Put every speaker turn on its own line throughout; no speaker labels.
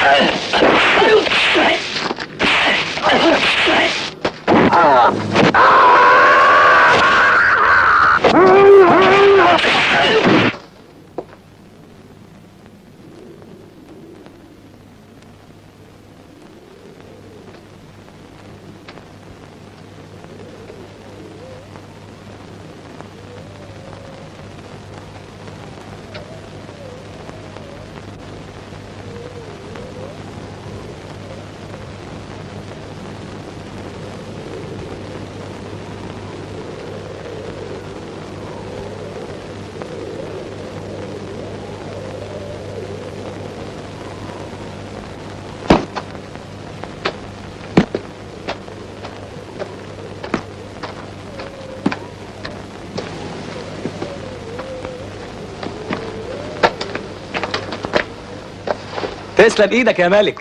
تسلم ايدك يا ملك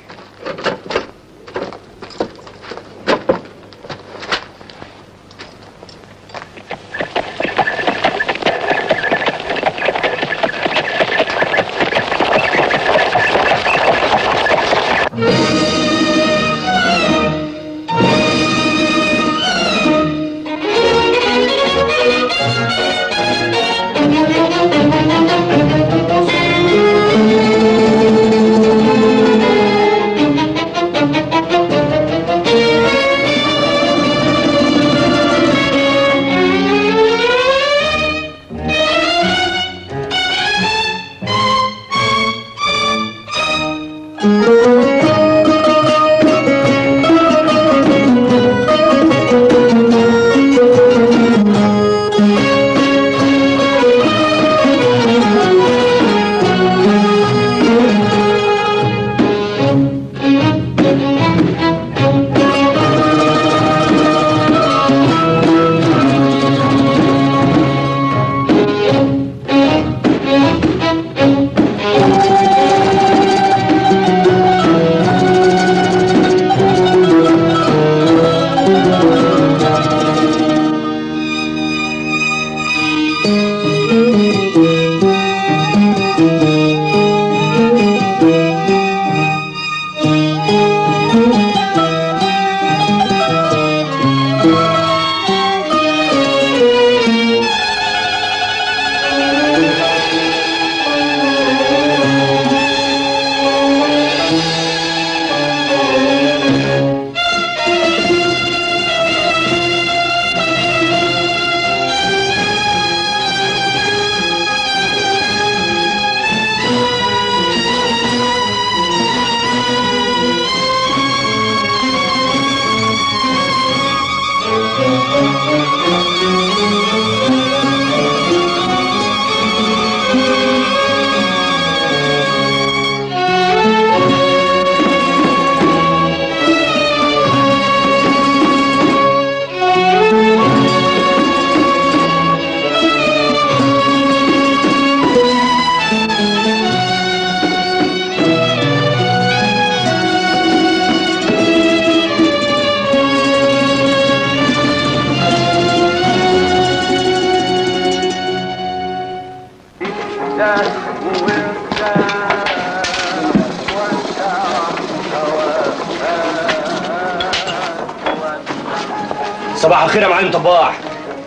صباح الخير يا معلم طباح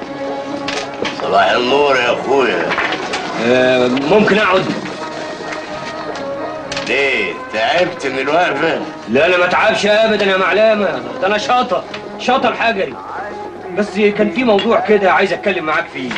صباح النور يا اخويا
آه، ممكن اقعد
ليه تعبت من الوقفه
لا انا ما اتعبش ابدا يا معلمه ده انا شاطر شاطر حجري بس كان في موضوع كده عايز اتكلم معاك فيه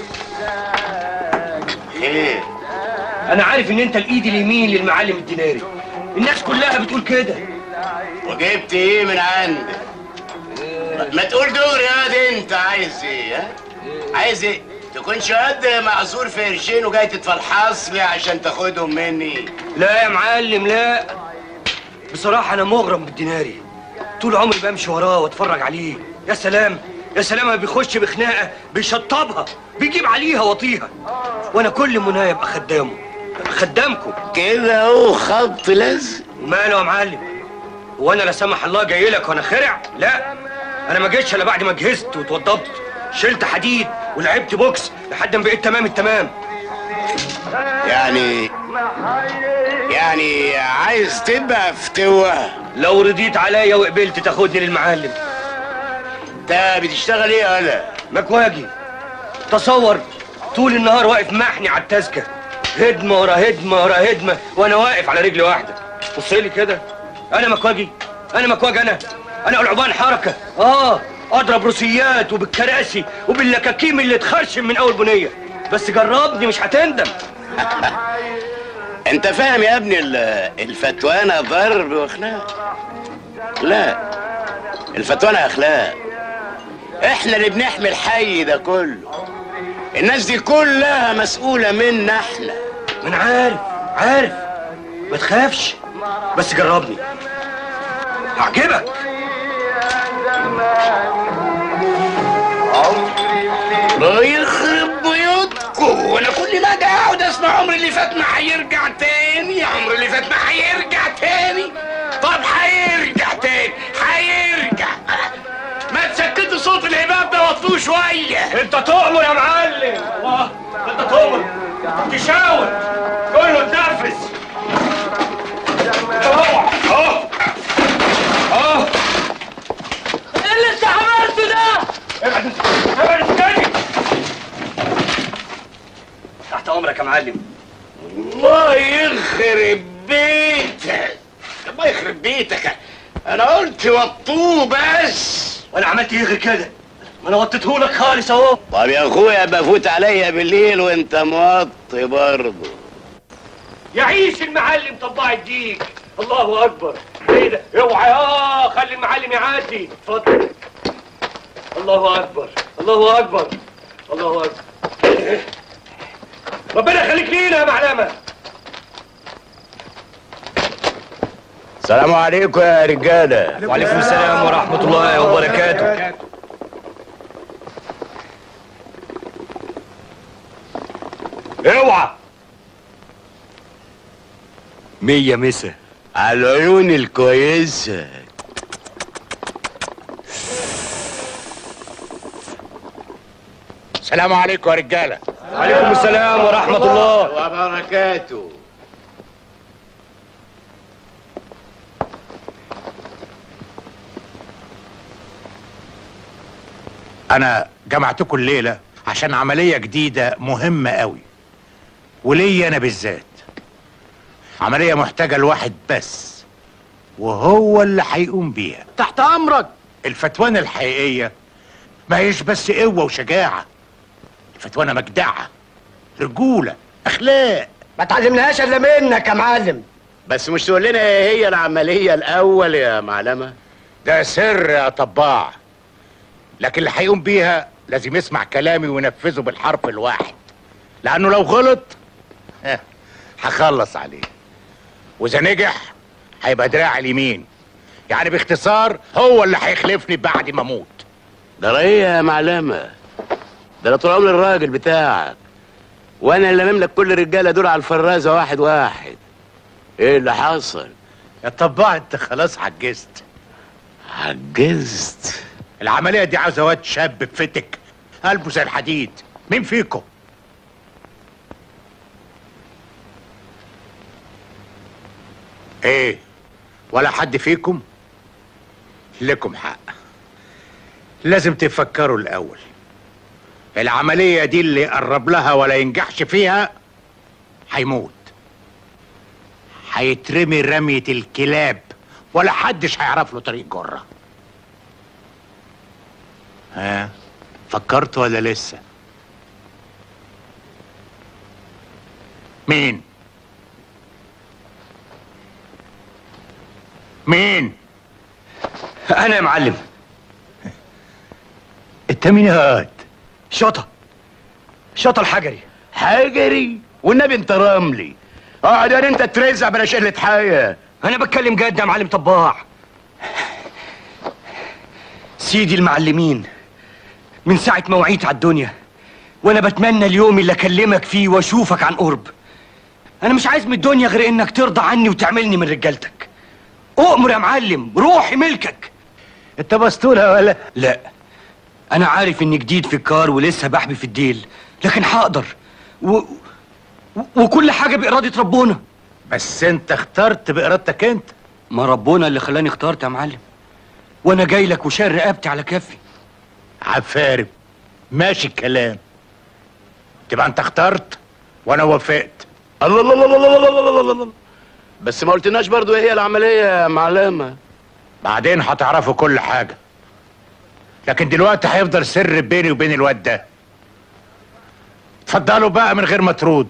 ايه
انا عارف ان انت الايد اليمين للمعلم الديناري الناس كلها بتقول كده
وجبت ايه من عندك ما- ما تقول دغري يا دي انت عايز ايه ها عايز ايه تكونش قد معذور في قرشين وجاي تتفلحص لي عشان تاخدهم مني
لا يا معلم لا بصراحة أنا مغرم بالديناري طول عمري بمشي وراه واتفرج عليه يا سلام يا سلام ما بيخش بخناقة بيشطبها بيجيب عليها وطيها وأنا كل منايا أبقى خدامه خدامكم
كده اهو خبط لزق
وماله يا معلم هو أنا لا سمح الله جاي لك وأنا خرع لا أنا ما جيتش إلا بعد ما جهزت واتوضبت شلت حديد ولعبت بوكس لحد ما بقيت تمام التمام
يعني يعني عايز تبقى فتوة
لو رضيت عليا وقبلت تاخدني للمعلم
انت بتشتغل ايه يالا
مكواجي تصور طول النهار واقف محني على التزكة هدمة ورا هدمة ورا هدمة وانا واقف على رجل واحدة بص لي كده انا مكواجي انا مكواجي انا انا العبان حركة اه اضرب روسيات وبالكراسي وباللكاكيم اللي تخرشم من اول بنية بس جربني مش هتندم
انت فاهم يا ابني ال- الفتوانة ضرب واخلاق لا الفتوانة اخلاق احنا اللي بنحمي الحي ده كله الناس دي كلها مسؤولة منا احنا
ما انا عارف عارف ما تخافش بس جربني هعجبك
الله يخرب بيوتكم وانا كل ما اجي اقعد اسمع عمري اللي فات ما هيرجع تاني عمري اللي فات ما هيرجع تاني طب هيرجع تاني هيرجع ما تسكتوا صوت الهباب ده وطوه شويه
انت تؤمر يا معلم الله انت تؤمر تشاور كله تنفذ اهو اهو اهو
ايه اللي انت عملته ده؟
ابعد انت ابعد انت تاني تحت امرك يا معلم
الله يخرب بيتك الله يخرب بيتك انا قلت وطوه بس
وانا عملت ايه غير كده ما انا وطيتهولك خالص اهو
طب يا اخويا بفوت عليا بالليل وانت موطي برضه
يعيش المعلم طباع الديك الله اكبر ايه ده اوعى اه خلي المعلم يعدي اتفضل الله اكبر الله اكبر الله اكبر ربنا يخليك لينا يا معلمه
السلام عليكم يا رجاله
وعليكم السلام ورحمه الله وبركاته اوعى مية مسا
على العيون الكويسه
السلام عليكم يا رجاله
وعليكم السلام ورحمة الله
وبركاته
انا جمعتكم الليله عشان عمليه جديده مهمه قوي وليا انا بالذات عمليه محتاجه لواحد بس وهو اللي هيقوم بيها
تحت أمرك
الفتوانه الحقيقيه ما هيش بس قوه وشجاعه الفتوانه مجدعه رجوله اخلاق
ما تعلمناهاش إلا منك يا معلم
بس مش تقول لنا ايه هي العمليه الاول يا معلمه
ده سر يا طباع لكن اللي هيقوم بيها لازم يسمع كلامي وينفذه بالحرف الواحد لانه لو غلط ها، هخلص عليه واذا نجح هيبقى دراع اليمين يعني باختصار هو اللي هيخلفني بعد ما اموت
ده ايه يا معلمه ده انا طول عمري الراجل بتاعك وانا اللي مملك كل الرجاله دول على الفرازه واحد واحد ايه اللي حصل
يا طباع انت خلاص عجزت
عجزت
العمليه دي عاوزه واد شاب بفتك قلبه زي الحديد مين فيكم ايه ولا حد فيكم لكم حق لازم تفكروا الاول العمليه دي اللي قرب لها ولا ينجحش فيها هيموت هيترمي رميه الكلاب ولا حدش هيعرف له طريق جره ها فكرت ولا لسه مين مين
أنا يا معلم
انت مين يا واد
شطة شطة الحجري
حجري والنبي انت رملي اقعد يا انت ترزع بلا شلة حياه
أنا بتكلم جد يا معلم طباع سيدي المعلمين من ساعة ما وعيت على الدنيا وأنا بتمنى اليوم اللي أكلمك فيه وأشوفك عن قرب أنا مش عايز من الدنيا غير إنك ترضى عني وتعملني من رجالتك أؤمر يا معلم روحي ملكك
انت مسطولة ولا
لا أنا عارف إني جديد في الكار ولسه بحبي في الديل لكن هقدر و... و- وكل حاجه باراده ربنا
بس انت اخترت بارادتك انت
ما ربنا اللي خلاني اخترت يا معلم وانا جاي لك وشايل رقبتي على كفي
عفارب ماشي الكلام تبقى انت اخترت وانا وافقت
الله الله الله الله الله الله الله الله بس ما قلتناش برضو ايه هي العمليه يا معلمه
بعدين هتعرفوا كل حاجة لكن دلوقتي هيفضل سر بيني وبين الواد ده اتفضلوا بقى من غير ما ترد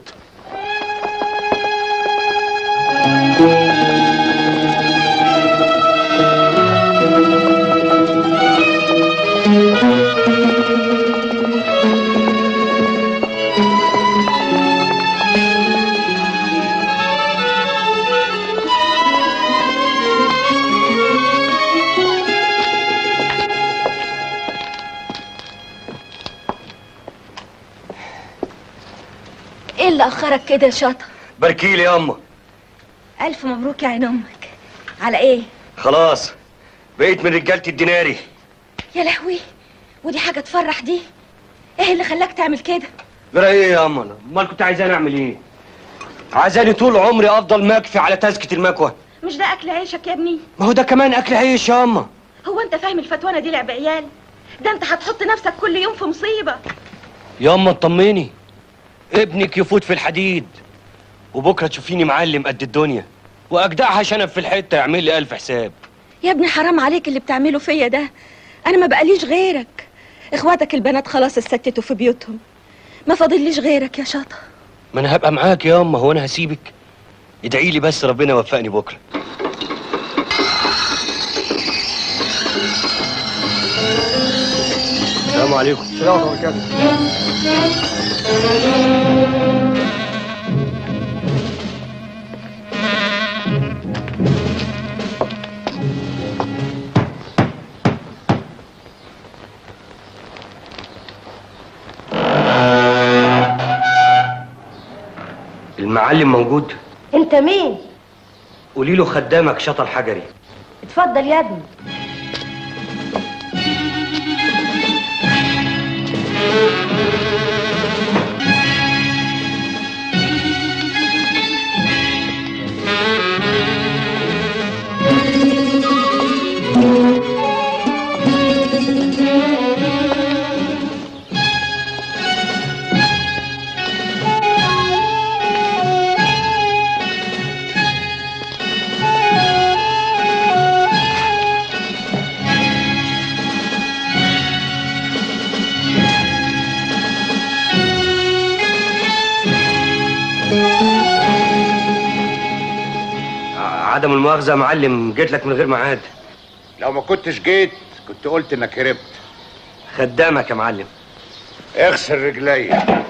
ايه اللي اخرك كده يا شاطر
باركيلي يا اما
الف مبروك يا عين امك على ايه
خلاص بقيت من رجاله الديناري
يا لهوي ودي حاجه تفرح دي ايه اللي خلاك تعمل كده
جرى ايه يا اما امال كنت عايزاني اعمل ايه عايزاني طول عمري افضل مكفي على تزكيه المكوى
مش ده اكل عيشك يا ابني
ما هو ده كمان اكل عيش يا اما
هو انت فاهم الفتوانه دي لعب عيال ده انت هتحط نفسك كل يوم في مصيبه
يا اما اطمني ابنك يفوت في الحديد وبكره تشوفيني معلم قد الدنيا واجدعها شنب في الحته يعمل لي الف حساب
يا ابني حرام عليك اللي بتعمله فيا ده انا ما بقاليش غيرك اخواتك البنات خلاص استتوا في بيوتهم ما فاضليش غيرك يا شاطر
ما انا هبقى معاك يا اما هو انا هسيبك ادعي لي بس ربنا يوفقني بكره السلام عليكم السلام عليكم المعلم موجود
انت مين
قولي له خدامك شطر حجري
اتفضل يا ابني
ع- عدم المؤاخذة يا معلم جيت لك من غير ميعاد
لو ما كنتش جيت كنت قلت انك هربت
خدامك يا معلم
اغسل رجليا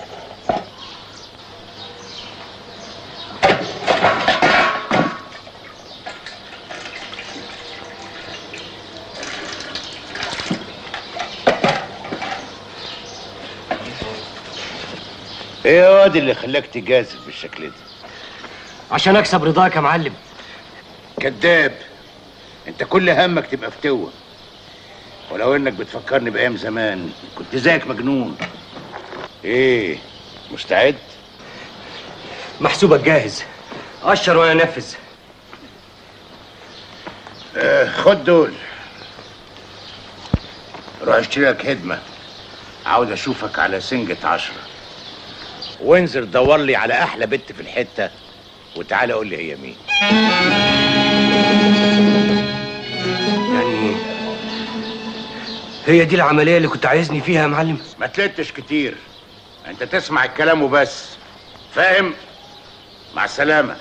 ايه يا واد اللي خلاك تجازف بالشكل ده
عشان اكسب رضاك يا معلم
كذاب انت كل همك تبقى فتوة ولو انك بتفكرني بايام زمان كنت زيك مجنون ايه مستعد
محسوبك جاهز قشر وانا انفذ
آه خد دول روح اشتري لك هدمة عاوز اشوفك على سنجة عشرة وانزل دور لي على احلى بنت في الحتة وتعالى قول لي هي مين
يعني هي دي العملية اللي كنت عايزني فيها يا معلم
ما تلتش كتير انت تسمع الكلام وبس فاهم مع السلامة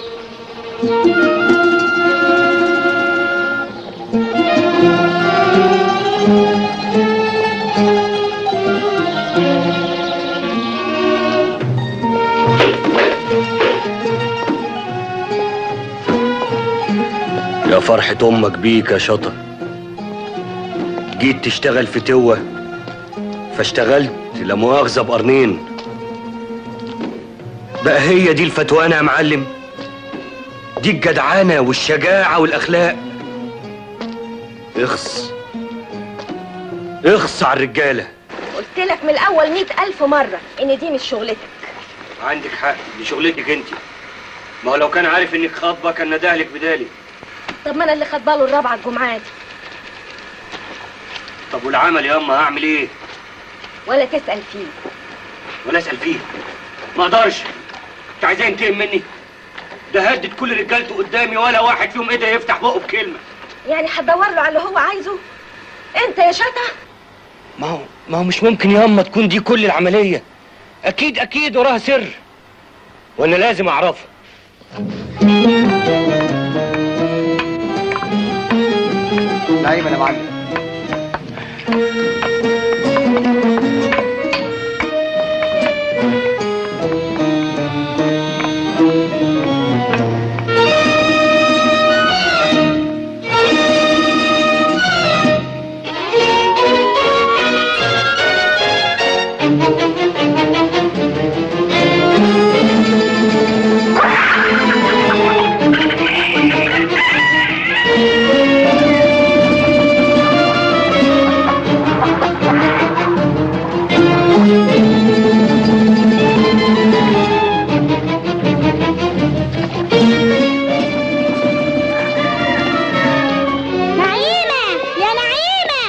يا فرحة أمك بيك يا شطر جيت تشتغل في توة فاشتغلت لا مؤاخذة بقرنين بقى هي دي الفتوانة يا معلم دي الجدعانة والشجاعة والأخلاق اخص اخص على الرجالة
قلت لك من الاول مئة الف مره ان دي مش شغلتك
عندك حق دي شغلتك انت ما هو لو كان عارف انك خاطبه كان ندهلك بدالي
طب ما انا اللي خد باله الرابعه الجمعه دي
طب والعمل يا اما هعمل ايه
ولا تسال فيه
ولا اسال فيه ما اقدرش انت عايزاه ينتقم مني ده هدد كل رجالته قدامي ولا واحد فيهم قدر يفتح بقه بكلمه
يعني هتدور له على اللي هو عايزه انت يا شتا
ما هو ما هو مش ممكن يا اما تكون دي كل العمليه اكيد اكيد وراها سر وانا لازم اعرفها
دايما يا معلم
نعيمة يا نعيمة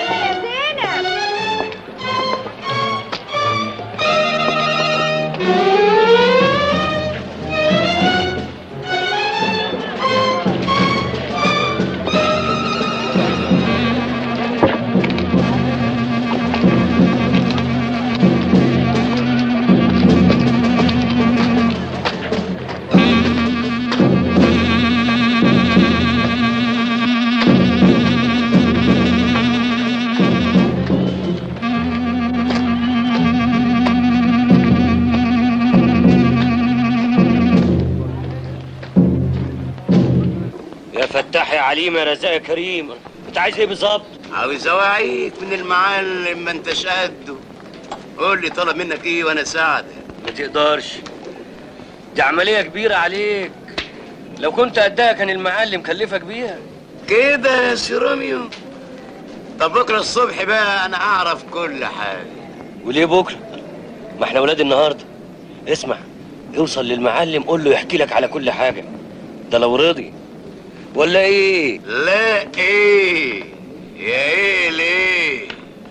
يا فتاح يا عليم يا رزاق يا كريم انت عايز ايه بالظبط
عاوز اوعيك من المعلم ما انتش قده قول لي طلب منك ايه وانا اساعدك
ما تقدرش دي عمليه كبيره عليك لو كنت قدها كان المعلم كلفك بيها
كده يا سيراميو طب بكره الصبح بقى انا اعرف كل حاجه
وليه بكره ما احنا ولاد النهارده اسمع اوصل للمعلم قول له يحكي لك على كل حاجه ده لو رضي ولا ايه
لا ايه يا ايه ليه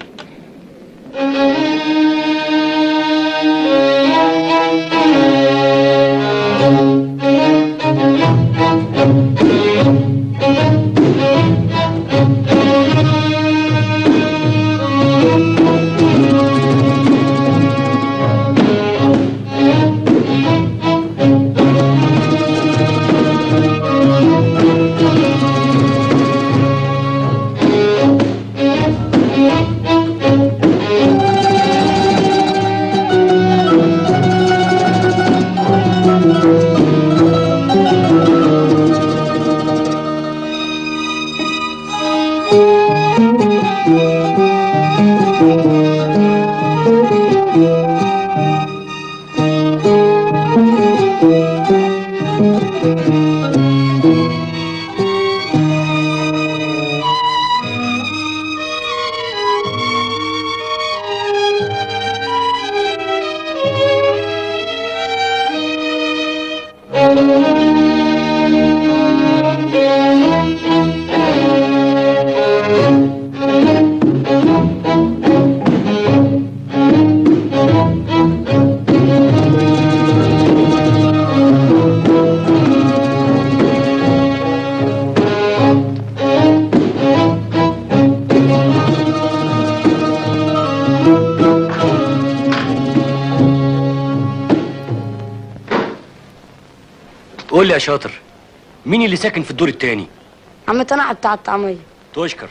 قول لي يا شاطر مين اللي ساكن في الدور التاني
عم طنع بتاع الطعمية
تشكر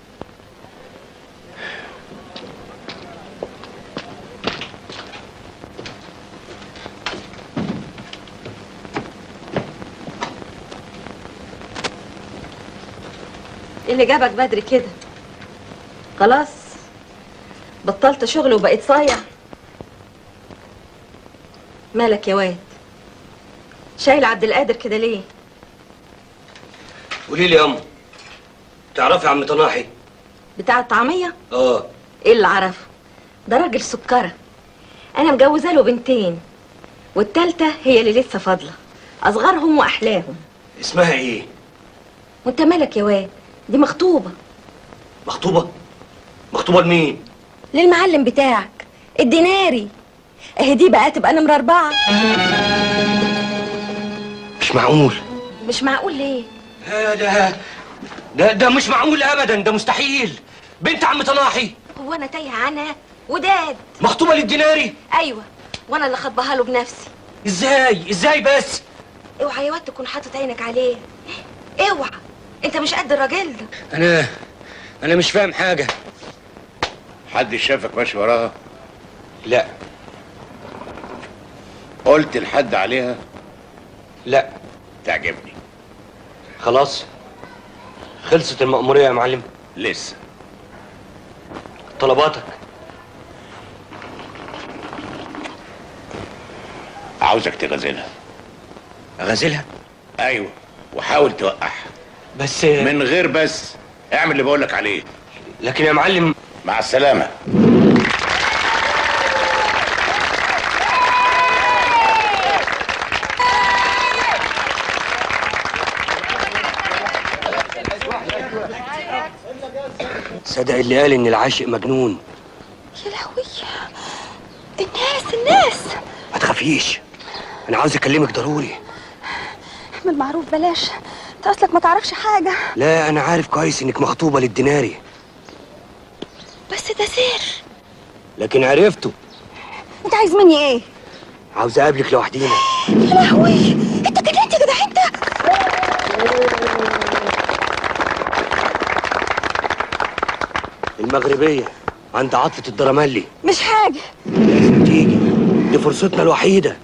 ايه اللي جابك بدري كده خلاص بطلت شغل وبقيت صايع مالك يا واد شايل عبد القادر كده ليه
قولي لي يا ام تعرفي عم طناحي
بتاع الطعمية
اه
ايه اللي عرفه ده راجل سكرة انا مجوزه له بنتين والتالتة هي اللي لسه فاضلة أصغرهم وأحلاهم
اسمها ايه
وانت مالك يا واد دي مخطوبة
مخطوبه مخطوبه لمين
للمعلم بتاعك الديناري اهي دي بقى تبقى نمرة أربعة
مش معقول
مش معقول ليه
آه، ده ده ده مش معقول ابدا ده مستحيل بنت عم طلاحي
هو أنا تايهة عنها وداد
مخطوبه للديناري
أيوة وأنا اللي خطبها له بنفسي
ازاي ازاي بس
اوعى يا واد تكون حاطط عينك عليه اوعى انت مش قد الراجل ده
انا انا مش فاهم حاجه
حد شافك ماشي وراها
لا
قلت لحد عليها
لا
تعجبني
خلاص خلصت المأمورية يا معلم
لسه
طلباتك
عاوزك تغازلها
اغازلها
ايوه وحاول توقعها
بس
من غير بس اعمل اللي بقولك عليه
لكن يا معلم
مع السلامه
صدق اللي قال ان العاشق مجنون
يا لهوي الناس الناس
ما تخافيش انا عاوز اكلمك ضروري
من المعروف بلاش انت اصلك ما تعرفش حاجة
لا انا عارف كويس انك مخطوبة للديناري
بس ده سر
لكن عرفته
انت عايز مني ايه
عاوز اقابلك لوحدينا
يا لهوي انت كده انت كده انت
المغربية عند عطفة الدرملي
مش حاجة
لازم تيجي دي فرصتنا الوحيدة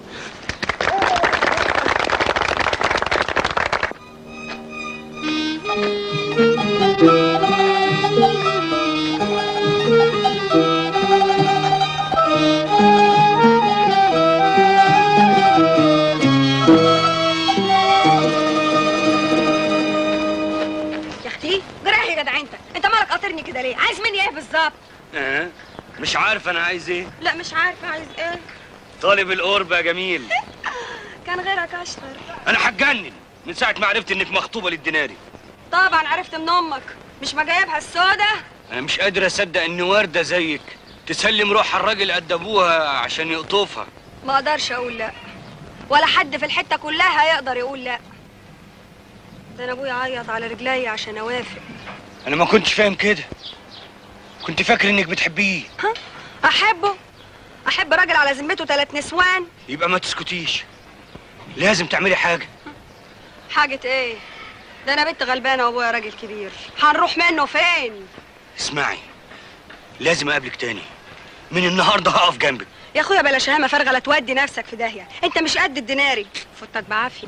يا اختي جرح يا جدع انت انت مالك قاطرني كده ليه عايز مني ايه بالظبط
أه؟ مش عارف انا عايز ايه
لا مش عارفه عايز ايه
طالب القرب يا جميل
كان غيرك اشطر
انا هتجنن من ساعة ما عرفت انك مخطوبة للديناري
طبعا عرفت من امك مش ما جايبها السودا
انا مش قادر اصدق ان وردة زيك تسلم روحها الراجل قد ابوها عشان يقطفها
ما اقدرش اقول لا ولا حد في الحته كلها يقدر يقول لا ده انا ابويا عيط على رجلي عشان اوافق
انا ما كنتش فاهم كده كنت فاكر انك بتحبيه
ها احبه احب راجل على ذمته ثلاث نسوان
يبقى ما تسكتيش لازم تعملي حاجة
حاجه ايه ده انا بنت غلبانه وابويا راجل كبير هنروح منه فين
اسمعي لازم اقابلك تاني من النهارده هقف جنبك
يا اخويا بلا شهامه فارغه لا تودي نفسك في داهيه انت مش قد الديناري فتك بعافيه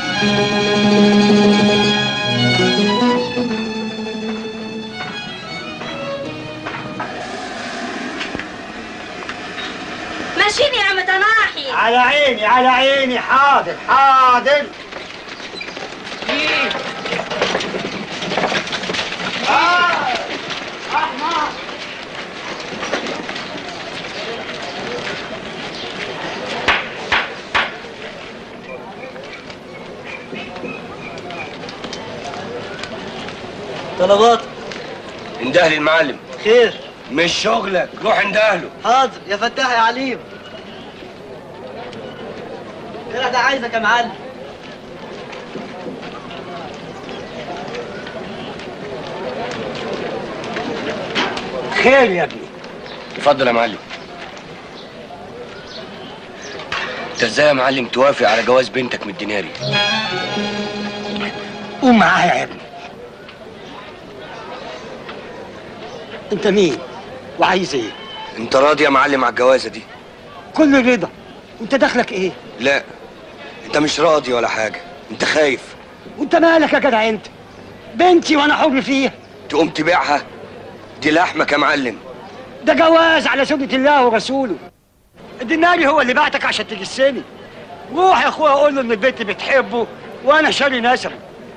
ماشيين يا عم تناحي
على عيني على عيني حاضر حاضر
طلبات
انده لي المعلم
خير
مش شغلك روح انده له
حاضر يا فتاح يا عليم ايه ده عايزك يا معلم
خير يا ابني اتفضل يا معلم انت ازاي يا معلم توافق على جواز بنتك من الديناري
قوم معايا يا ابني انت مين وعايز ايه
انت راضي يا معلم على الجوازه دي
كل رضا انت دخلك ايه
لا انت مش راضي ولا حاجه انت خايف
وانت مالك يا جدع انت بنتي وانا حر فيها
تقوم تبيعها دي لحمك يا معلم
ده جواز على سنة الله ورسوله الديناري هو اللي بعتك عشان تجسني روح يا اخويا قول له ان البنت بتحبه وانا شاري نسري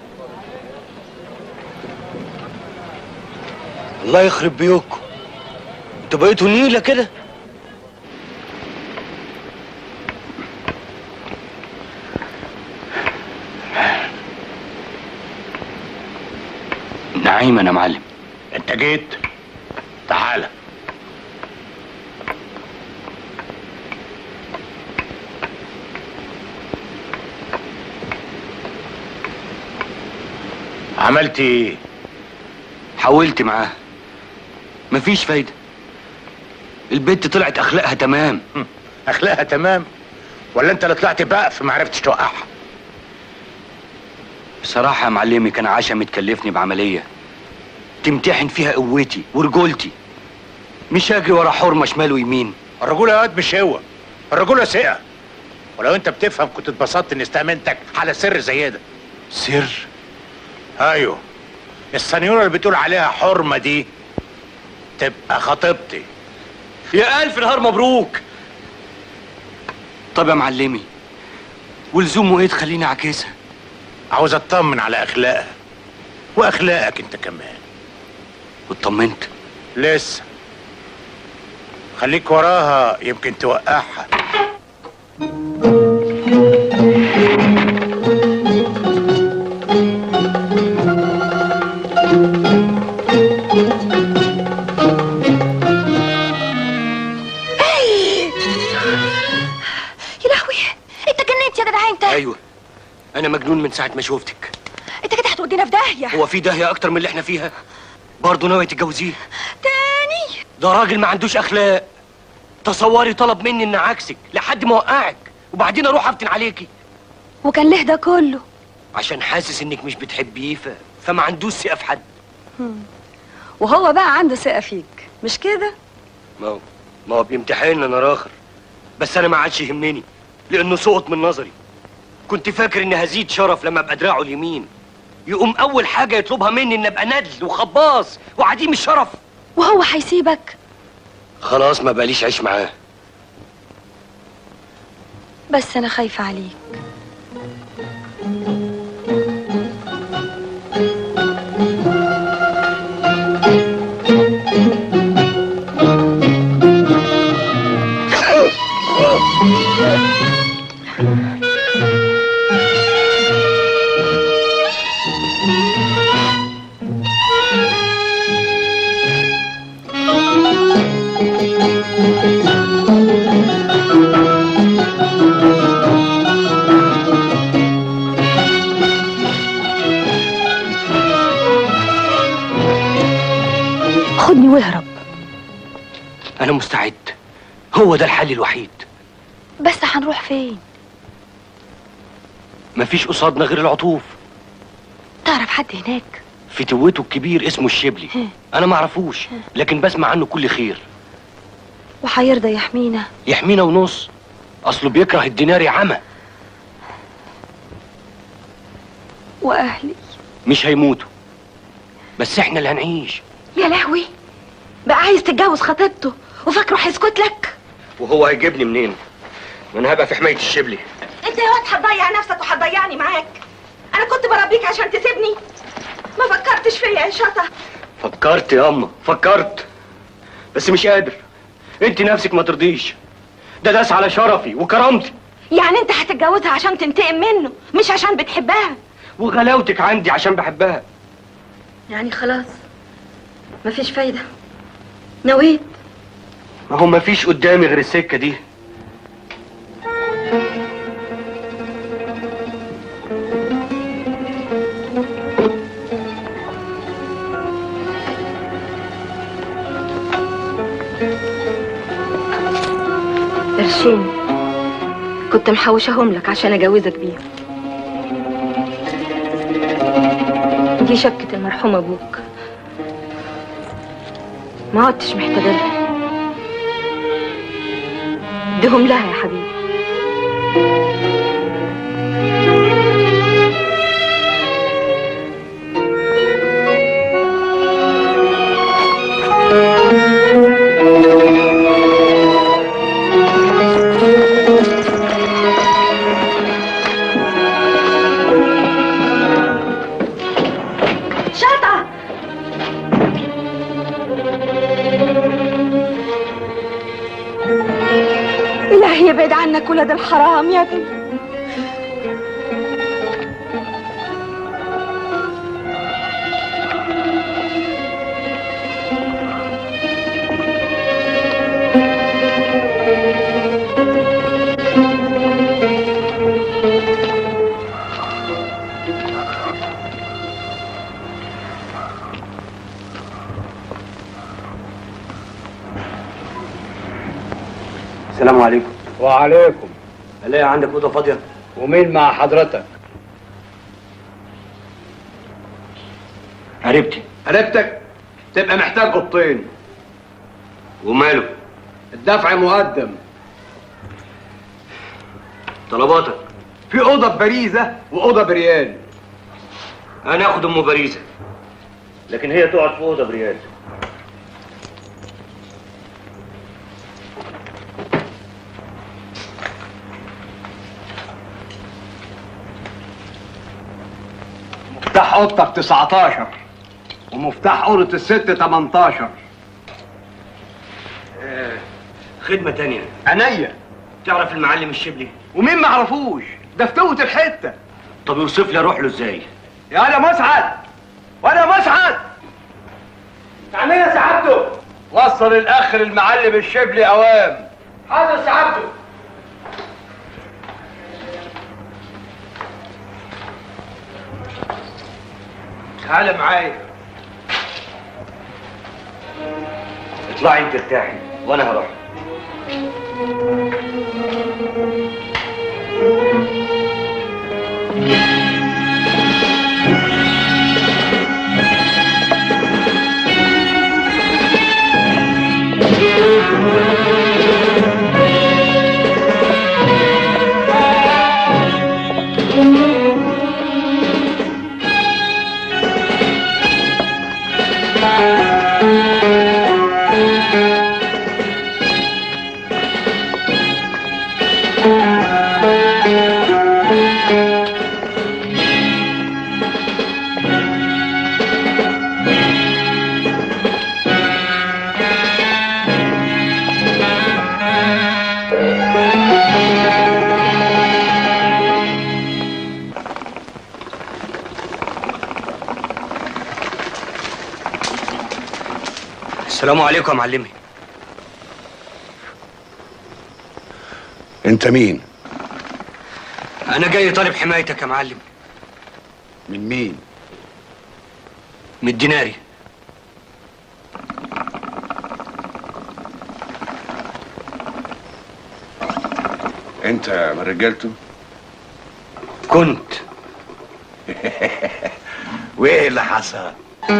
الله يخرب بيوتكم انتوا بقيتوا نيله كده نعيم انا معلم
انت جيت تعالى عملت ايه
حاولت معاه مفيش فايدة البنت طلعت اخلاقها تمام
هم، اخلاقها تمام ولا انت اللي طلعت بقف ما عرفتش توقعها
بصراحة يا معلمي كان عشا متكلفني بعملية تمتحن فيها قوتي ورجولتي مش اجري ورا حرمة شمال ويمين
الرجولة يا واد مش هو الرجولة ثقة ولو انت بتفهم كنت اتبسطت اني استأمنتك على سر زي ده
سر
ايوه السنيورة اللي بتقول عليها حرمة دي تبقى خطيبتي
يا الف نهار مبروك طب يا معلمي ولزومه ايه تخليني اعكسها
عاوز اطمن على اخلاقها واخلاقك انت كمان
واطمنت
لسه خليك وراها يمكن توقعها
يا لهوي انت جننت يا جدع انت
ايوه انا مجنون من ساعة ما شوفتك
انت كده هتودينا في داهيه
هو في داهية اكتر من اللي احنا فيها برضه ناوية تتجوزيه
تاني
ده راجل ما عندوش اخلاق تصوري طلب مني ان عكسك لحد ما اوقعك وبعدين اروح افتن عليكي
وكان له ده كله
عشان حاسس انك مش بتحبيه ف... فما عندوش ثقه في حد
وهو بقى عنده ثقه فيك مش كده
ما هو ما هو بيمتحننا انا راخر بس انا ما عادش يهمني لانه سقط من نظري كنت فاكر ان هزيد شرف لما ابقى دراعه اليمين يقوم اول حاجه يطلبها مني ان ابقى ندل وخباص وعديم الشرف
وهو هيسيبك
خلاص ما بقاليش عيش معاه
بس انا خايفه عليك خدني واهرب
انا مستعد هو ده الحل الوحيد
بس هنروح فين
مفيش قصادنا غير العطوف
تعرف حد هناك
فتوته الكبير اسمه الشبلي انا ما اعرفوش لكن بسمع عنه كل خير
وهيرضى يحمينا
يحمينا ونص اصله بيكره الديناري عمى
واهلي
مش هيموتوا بس احنا اللي هنعيش
يا لهوي بقى عايز تتجوز خطيبته وفاكره هيسكت لك
وهو هيجيبني منين ما انا هبقى في حمايه الشبلي
انت يا واد هتضيع نفسك وهتضيعني معاك انا كنت بربيك عشان تسيبني ما فكرتش فيا يا شطه
فكرت يا اما فكرت بس مش قادر انت نفسك ما ترضيش ده داس على شرفي وكرامتي
يعني انت هتتجوزها عشان تنتقم منه مش عشان بتحبها
وغلاوتك عندي عشان بحبها
يعني خلاص مفيش فايده نويت
ما هو مفيش قدامي غير السكه دي
قرشين كنت محوشاهم لك عشان اجوزك بيهم دي شبكة المرحوم ابوك ما عدتش محتاجة لها اديهم لها يا حبيبي شطة إلهي يبعد عنك ولاد الحرام يا ابني
السلام عليكم
وعليكم
الاقي عندك اوضه فاضيه
ومين مع حضرتك
قريبتي
قريبتك تبقى محتاج قطين
وماله
الدفع مقدم
طلباتك
في اوضه ببريزه واوضه بريال
انا اخد ام باريزه لكن هي تقعد في اوضه بريال
مفتاح اوضتك 19 ومفتاح اوضه الست 18
خدمه تانية
عينيا
تعرف المعلم الشبلي
ومين ما عرفوش ده فتوة الحته
طب يوصف لي اروح له ازاي
يا انا مسعد وانا مسعد
تعمل يا سعادته
وصل الاخ المعلم الشبلي اوام
حاضر سعادته
تعالى معايا
اطلعي انت ارتاحي وانا هروح السلام عليكم يا معلمي
انت مين
انا جاي طالب حمايتك يا معلم
من مين
من الديناري
انت من رجالته
كنت
وايه اللي حصل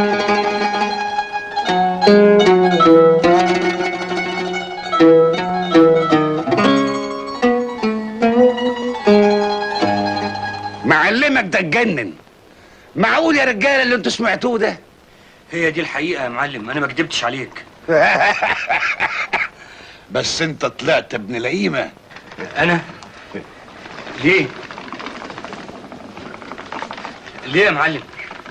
معلمك ده اتجنن معقول يا رجاله اللي انتوا سمعتوه ده
هي دي الحقيقه يا معلم انا ما كدبتش عليك
بس انت طلعت ابن لئيمه
انا ليه ليه يا معلم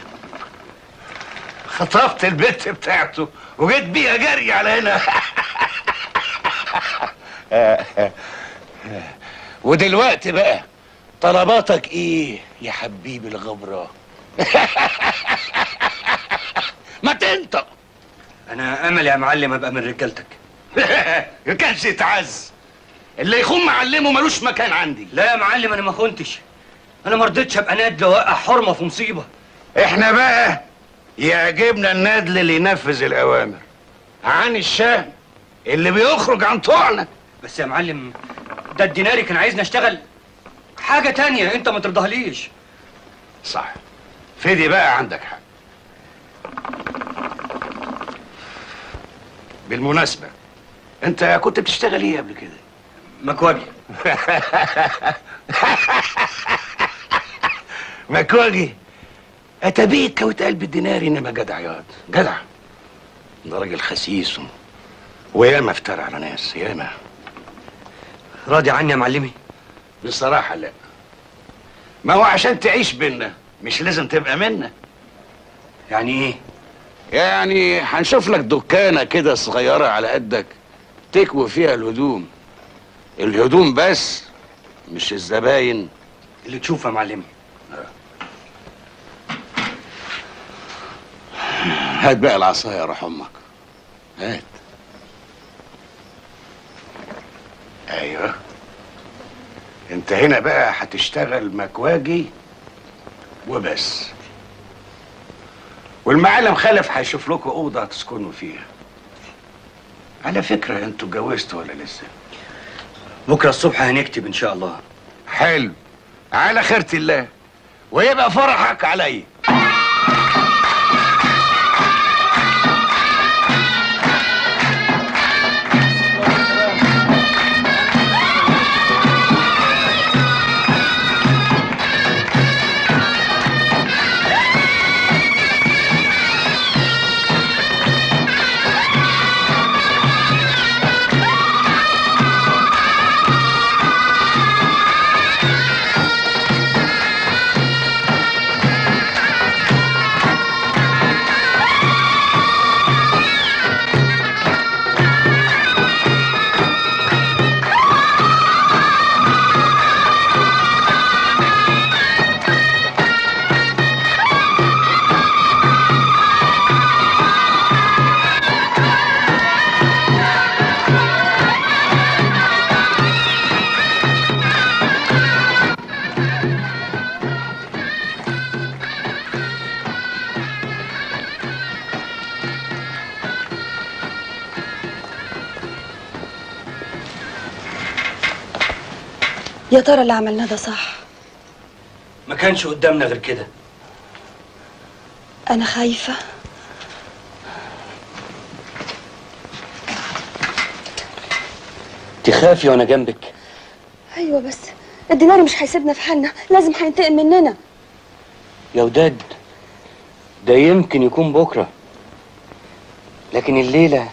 خطفت البت بتاعته وجيت بيها جري على هنا ودلوقتي بقى طلباتك ايه يا حبيبي الغبرة ما تنطق
انا امل يا معلم ابقى من رجالتك
ما كانش يتعز اللي يخون معلمه ملوش مكان عندي
لا يا معلم انا ما خنتش انا ما رضيتش ابقى نادل واوقع حرمه في مصيبه
احنا بقى يعجبنا الندل اللي ينفذ الاوامر عن الشهم اللي بيخرج عن طوعنا
بس يا معلم ده الديناري كان عايزني اشتغل حاجه تانية انت ما ترضاهليش
صح فدي بقى عندك حق بالمناسبة انت كنت بتشتغل ايه قبل كده؟
مكواجي
مكواجي اتبيك كوت قلب الدينار انما جدع ياض جدع ده راجل خسيس و- وياما افترى على ناس ياما
راضي عني يا معلمي
بصراحة لا ما هو عشان تعيش بينا مش لازم تبقى منا
يعني ايه
يعني هنشوف لك دكانة كده صغيرة على قدك تكوي فيها الهدوم الهدوم بس مش الزباين
اللي تشوفه يا معلمي
هات بقى العصاية روح امك هات ايوه انت هنا بقى هتشتغل مكواجي وبس والمعلم خلف هيشوف لكم اوضه تسكنوا فيها على فكره انتوا اتجوزتوا ولا لسه
بكره الصبح هنكتب ان شاء الله
حلو على خيرة الله ويبقى فرحك عليا
يا ترى اللي عملناه ده صح
ما كانش قدامنا غير كده
انا خايفه
تخافي وانا جنبك
ايوه بس الديناري مش هيسيبنا في حالنا لازم هينتقم مننا
يا وداد ده يمكن يكون بكره لكن الليله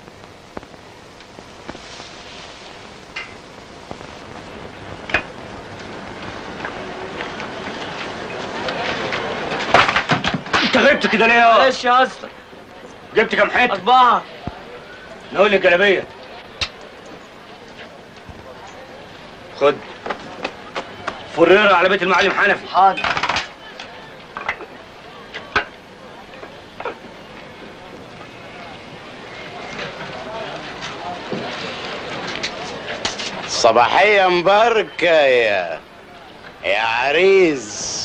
انت غبت كده ليه يا
معلش يا اسطى
جبت كام حته
اربعه
نقول لك جلابيه خد فريرة على بيت المعلم حنفي
حاضر
صباحية مباركة يا يا عريس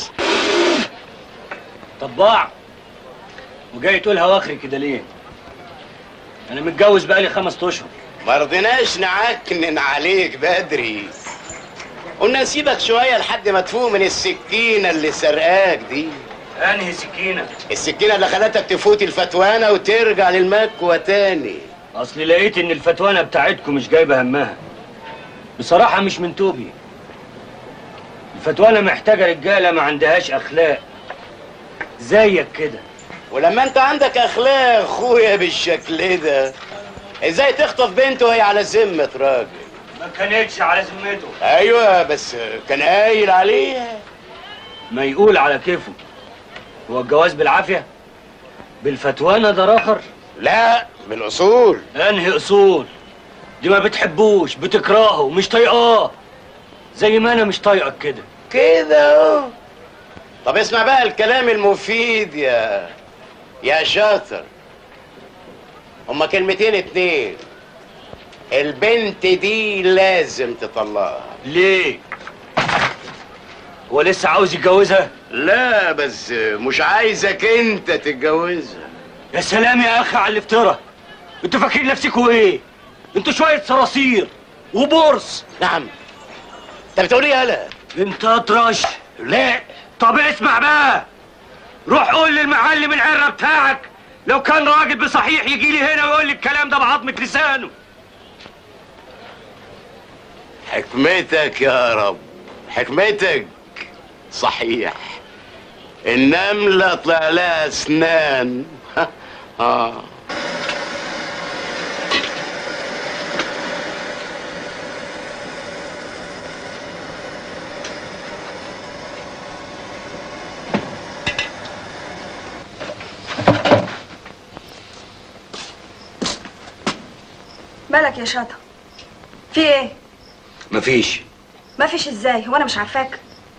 طباع وجاي تقولها واخري كده ليه انا متجوز بقالي خمس اشهر
ما رضيناش نعكنن عليك بدري قلنا نسيبك شوية لحد ما تفوق من السكينة اللي سرقاك دي
انهي سكينه
السكينة اللي خلتك تفوت الفتوانة وترجع للمكوى تاني
اصل لقيت ان الفتوانه بتاعتكم مش جايبه همها بصراحه مش من توبي الفتوانه محتاجه رجاله ما عندهاش اخلاق زيك كده
ولما انت عندك اخلاق يا اخويا بالشكل ده ازاي تخطف بنت وهي على ذمة راجل
ما كانتش على ذمته
ايوه بس كان قايل عليها
ما يقول على كيفه هو الجواز بالعافيه بالفتوانه ده راخر
لا بالاصول
انهي اصول دي ما بتحبوش بتكرهه مش طايقاه زي ما انا مش طايقك كده
كده اهو طب اسمع بقى الكلام المفيد يا يا شاطر هما كلمتين اتنين البنت دي لازم تطلقها
ليه هو لسه عاوز يتجوزها
لا بس مش عايزك انت تتجوزها
يا سلام يا اخي على الافتراء انتوا فاكرين نفسكوا ايه انتوا شويه صراصير وبورس
نعم انت بتقول ايه يالا
انت اطرش لا طب اسمع بقى روح قول للمعلم العره بتاعك لو كان راجل بصحيح يجي لي هنا ويقول لي الكلام ده بعظمه لسانه
حكمتك يا رب حكمتك صحيح النملة طلع لها اسنان اه
مالك يا شاطة في ايه
مفيش
ما فيش ازاي هو انا مش عارفاك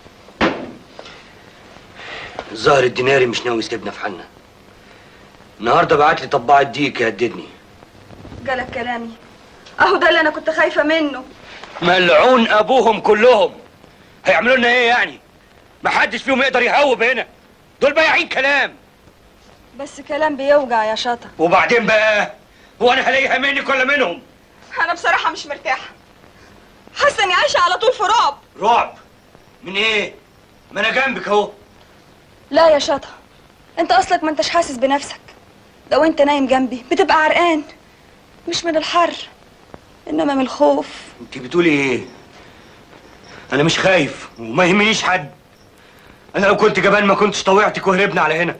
الظاهر الديناري مش ناوي يسيبنا في حالنا النهارده بعت لي طباعة ديك يهددني
جالك كلامي اهو ده اللي انا كنت خايفة منه
ملعون ابوهم كلهم هيعملوا لنا ايه يعني محدش فيهم يقدر يهوب هنا دول بايعين كلام
بس كلام بيوجع يا شاطة
وبعدين بقى هو انا هلاقيها منك ولا منهم
انا بصراحة مش مرتاحة
حاسه اني عايشه على طول في رعب
رعب من ايه ما انا جنبك اهو
لا يا شطه انت اصلك ما انتش حاسس بنفسك لو انت نايم جنبي بتبقى عرقان مش من الحر انما من الخوف
انت بتقولي ايه انا مش خايف وما يهمنيش حد انا لو كنت جبان ما كنتش طوعتك وهربنا على هنا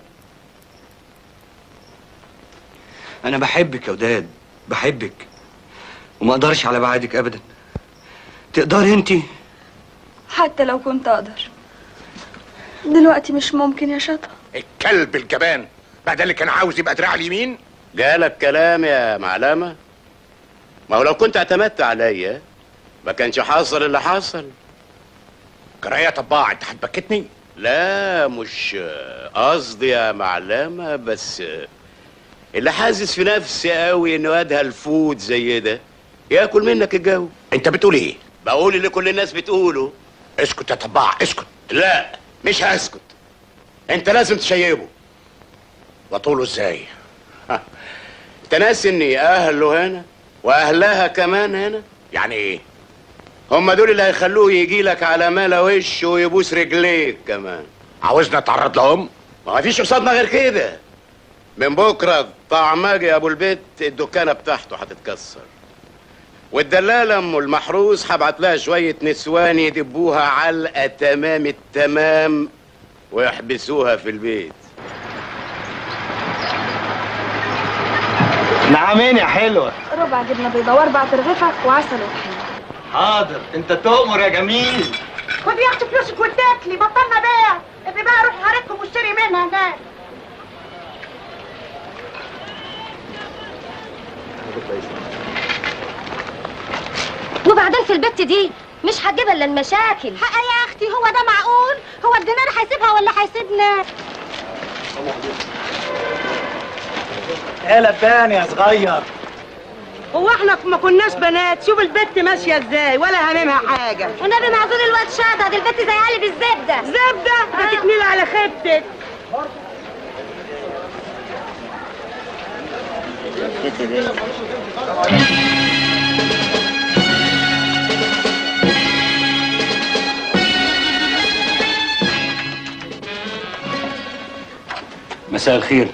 انا بحبك يا وداد بحبك وما اقدرش على بعادك ابدا تقدري انت
حتى لو كنت اقدر دلوقتي مش ممكن يا شطه
الكلب الجبان بعد اللي كان عاوز يبقى دراع اليمين
جالك كلام يا معلمة ما هو لو كنت اعتمدت عليا ما كانش حصل اللي حصل
جرايه طباع انت هتبكتني
لا مش قصدي يا معلمة بس اللي حاسس في نفسي قوي انه واد هلفوت زي ده ياكل منك الجو
انت بتقول ايه
بقول اللي كل الناس بتقوله
اسكت يا طباع اسكت
لا مش هسكت انت لازم تشيبه
وطوله ازاي
انت ناسي ان اهله هنا واهلها كمان هنا
يعني ايه
هم دول اللي هيخلوه يجي لك على ملا وشه ويبوس رجليك كمان
عاوزنا نتعرض لهم
ما فيش قصادنا غير كده من بكره طعماجي ابو البيت الدكانه بتاعته هتتكسر والدلاله ام المحروس هبعت لها شويه نسوان يدبوها علقه تمام التمام ويحبسوها في البيت
نعمين يا حلوة
ربع جبنه بيضاء واربع ترغيفه وعسل وطحين
حاضر انت تؤمر يا جميل
خد يا اختي فلوسك واتاكلي بطلنا بيع ابقي بقى روح حارتكم واشتري منها هناك
وبعدين في البت دي مش هتجيب الا المشاكل
حق يا اختي هو ده معقول هو الدينار هيسيبها ولا هيسيبنا
يا تاني يا صغير
هو احنا ما كناش بنات شوف البت ماشيه ازاي ولا هاممها حاجه
والنبي معزول الواد شاطر دي البت زي علي بالزبده
زبده ده تكميل على خيبتك
مساء الخير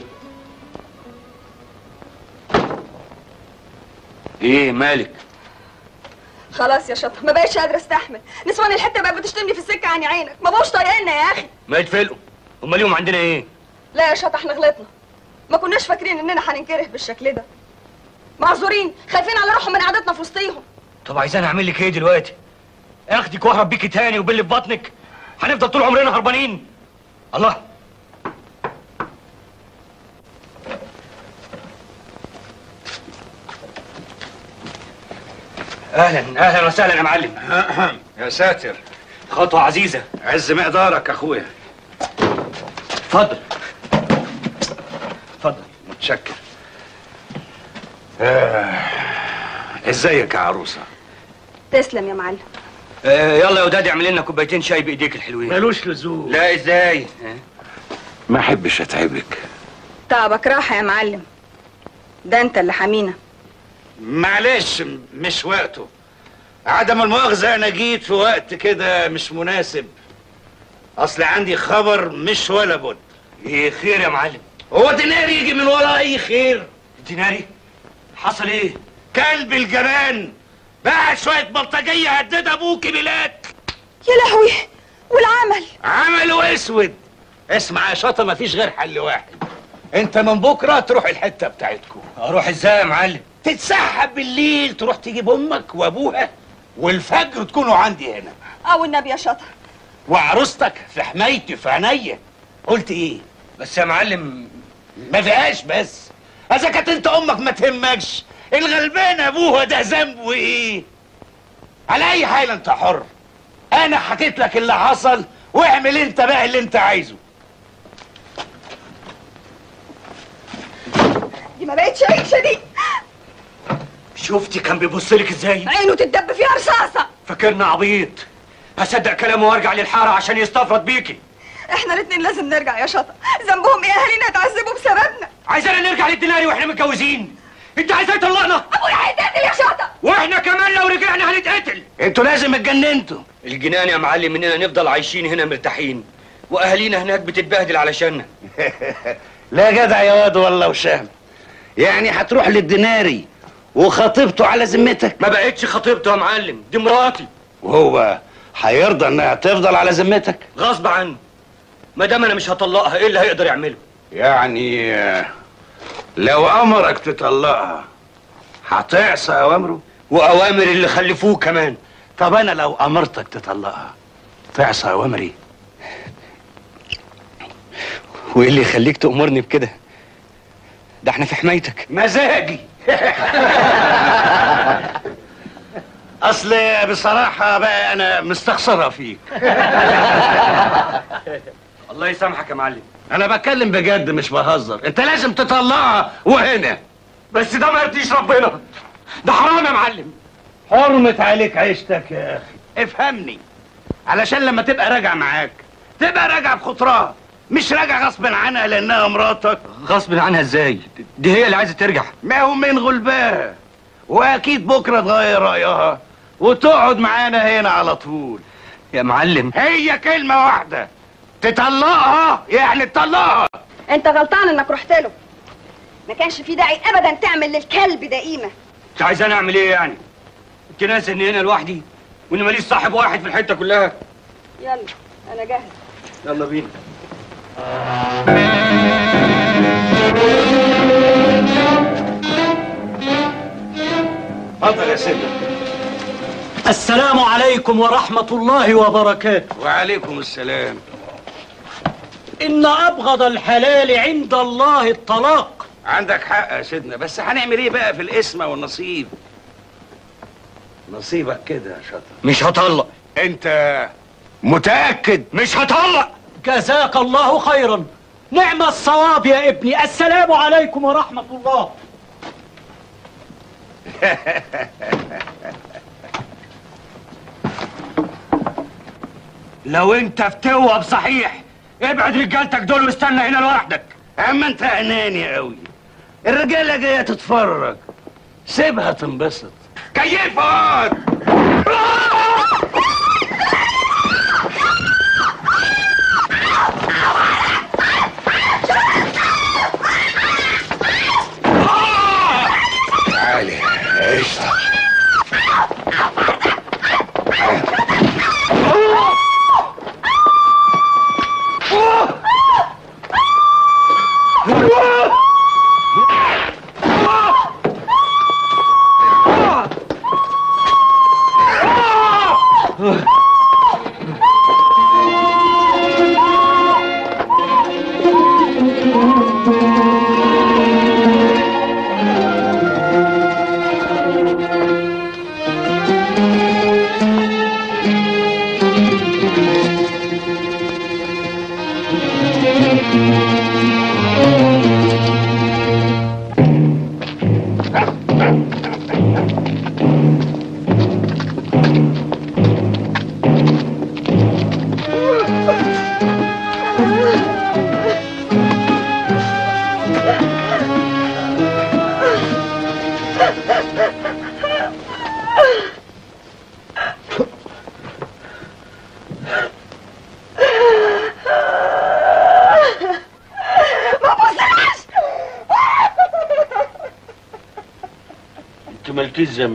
ايه مالك
خلاص يا شطه ما بقتش قادره استحمل نسوان الحته بقت بتشتمني في السكه عن عينك ما بقوش طايقنا يا اخي
ما يتفلقوا امال اليوم عندنا ايه
لا يا شطه احنا غلطنا ما كناش فاكرين اننا هننكره بالشكل ده معذورين خايفين على روحهم من قعدتنا في وسطيهم
طب عايزاني اعمل لك ايه دلوقتي اخدك واهرب بيكي تاني وباللي في بطنك هنفضل طول عمرنا هربانين الله اهلا اهلا وسهلا يا معلم
يا ساتر
خطوه عزيزه
عز مقدارك اخويا
اتفضل اتفضل
متشكر آه. ازيك يا عروسه
تسلم يا معلم
آه يلا يا وداد اعمل لنا كوبايتين شاي بايديك الحلوين
ملوش لزوم
لا ازاي آه.
ما احبش اتعبك
تعبك راحه يا معلم ده انت اللي حمينا
معلش م- مش وقته عدم المؤاخذة أنا جيت في وقت كده مش مناسب أصل عندي خبر مش ولا بد
ايه خير يا معلم
هو ديناري يجي من ورا أي خير
ديناري حصل ايه
كلب الجبان بعت شوية بلطجية هدد أبوك بلاك
يا لهوي والعمل
عملوا أسود اسمع يا شاطة مفيش غير حل واحد أنت من بكرة تروح الحتة بتاعتكم
اروح ازاي يا معلم
تتسحب بالليل تروح تجيب أمك وأبوها والفجر تكونوا عندي هنا
او النبي يا شطه
وعروستك في حمايتي في عينيا قلت ايه
بس يا معلم
ما فيهاش بس اذا كانت انت امك ما تهمكش الغلبان ابوها ده ذنبه ايه على اي حال انت حر انا حكيت لك اللي حصل واعمل انت بقى اللي انت عايزه
دي ما بقتش عيشه دي
شفتي كان بيبص لك ازاي
عينه تتدب فيها رصاصه
فاكرنا عبيط هصدق كلامه وارجع للحاره عشان يستفرد بيكي
احنا الاتنين لازم نرجع يا شطه ذنبهم ايه اهالينا اتعذبوا بسببنا
عايزانا نرجع للديناري واحنا متجوزين انت عايز يطلقنا
ابويا هيتقتل يا شاطر
واحنا كمان لو رجعنا هنتقتل
انتوا لازم اتجننتوا
الجنان يا معلم اننا نفضل عايشين هنا مرتاحين واهالينا هناك بتتبهدل علشاننا
لا جدع يا واد والله وشام يعني هتروح للديناري وخطيبته على ذمتك
ما بقتش خطيبته يا معلم دي مراتي
وهو هيرضى انها تفضل على ذمتك
غصب عنه ما دام انا مش هطلقها ايه اللي هيقدر يعمله
يعني آه، لو امرك تطلقها هتعصى اوامره
واوامر اللي خلفوه كمان
طب انا لو امرتك تطلقها تعصى اوامري
وايه اللي يخليك تأمرني بكده ده احنا في حمايتك
مزاجي اصل بصراحه بقى انا مستخسرها فيك
الله يسامحك يا معلم
انا بتكلم بجد مش بهزر انت لازم تطلقها وهنا
بس ده ما يرضيش ربنا ده حرام يا معلم
حرمت عليك عيشتك يا اخي افهمني علشان لما تبقى راجع معاك تبقى راجع بخطرها مش راجع غصب عنها لانها مراتك
غصب عنها ازاي دي هي اللي عايزه ترجع
ما هو من غلبها واكيد بكره تغير رايها وتقعد معانا هنا على طول
يا معلم
هي كلمه واحده تطلقها يعني تطلقها
انت غلطان انك رحت له ما كانش في داعي ابدا تعمل للكلب ده قيمه
انت عايزاني اعمل ايه يعني انت ناسي اني هنا لوحدي وان ماليش صاحب واحد في الحته كلها
يلا انا جاهز
يلا بينا
اتفضل يا سيدنا
السلام عليكم ورحمة الله وبركاته
وعليكم السلام
إن أبغض الحلال عند الله الطلاق
عندك حق يا سيدنا بس هنعمل ايه بقى في القسمه والنصيب نصيبك كده يا شاطر
مش هطلق
انت متاكد
مش هطلق
جزاك الله خيرا نعم الصواب يا ابني السلام عليكم ورحمة الله
لو انت فتوه صحيح ابعد رجالتك دول واستنى هنا لوحدك
اما انت اناني قوي الرجاله جايه تتفرج سيبها تنبسط كيفك تعالي قشطه
انت مالكيش ذنب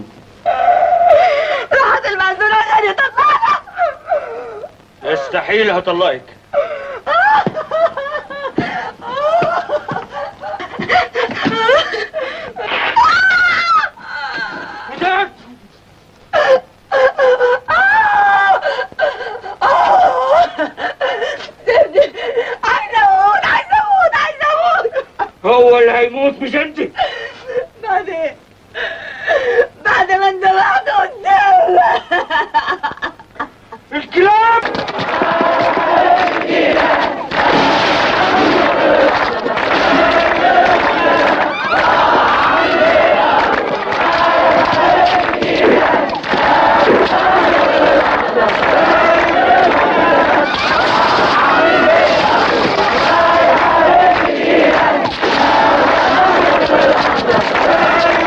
راحت المأذونة عشان يطلعنا
يستحيل هطلقك
عايزة اموت عايزة اموت عايزة اموت
هو اللي هيموت مش انت
بعد ايه؟ بعد ما اندمعت قدام
الكلاب
Hey!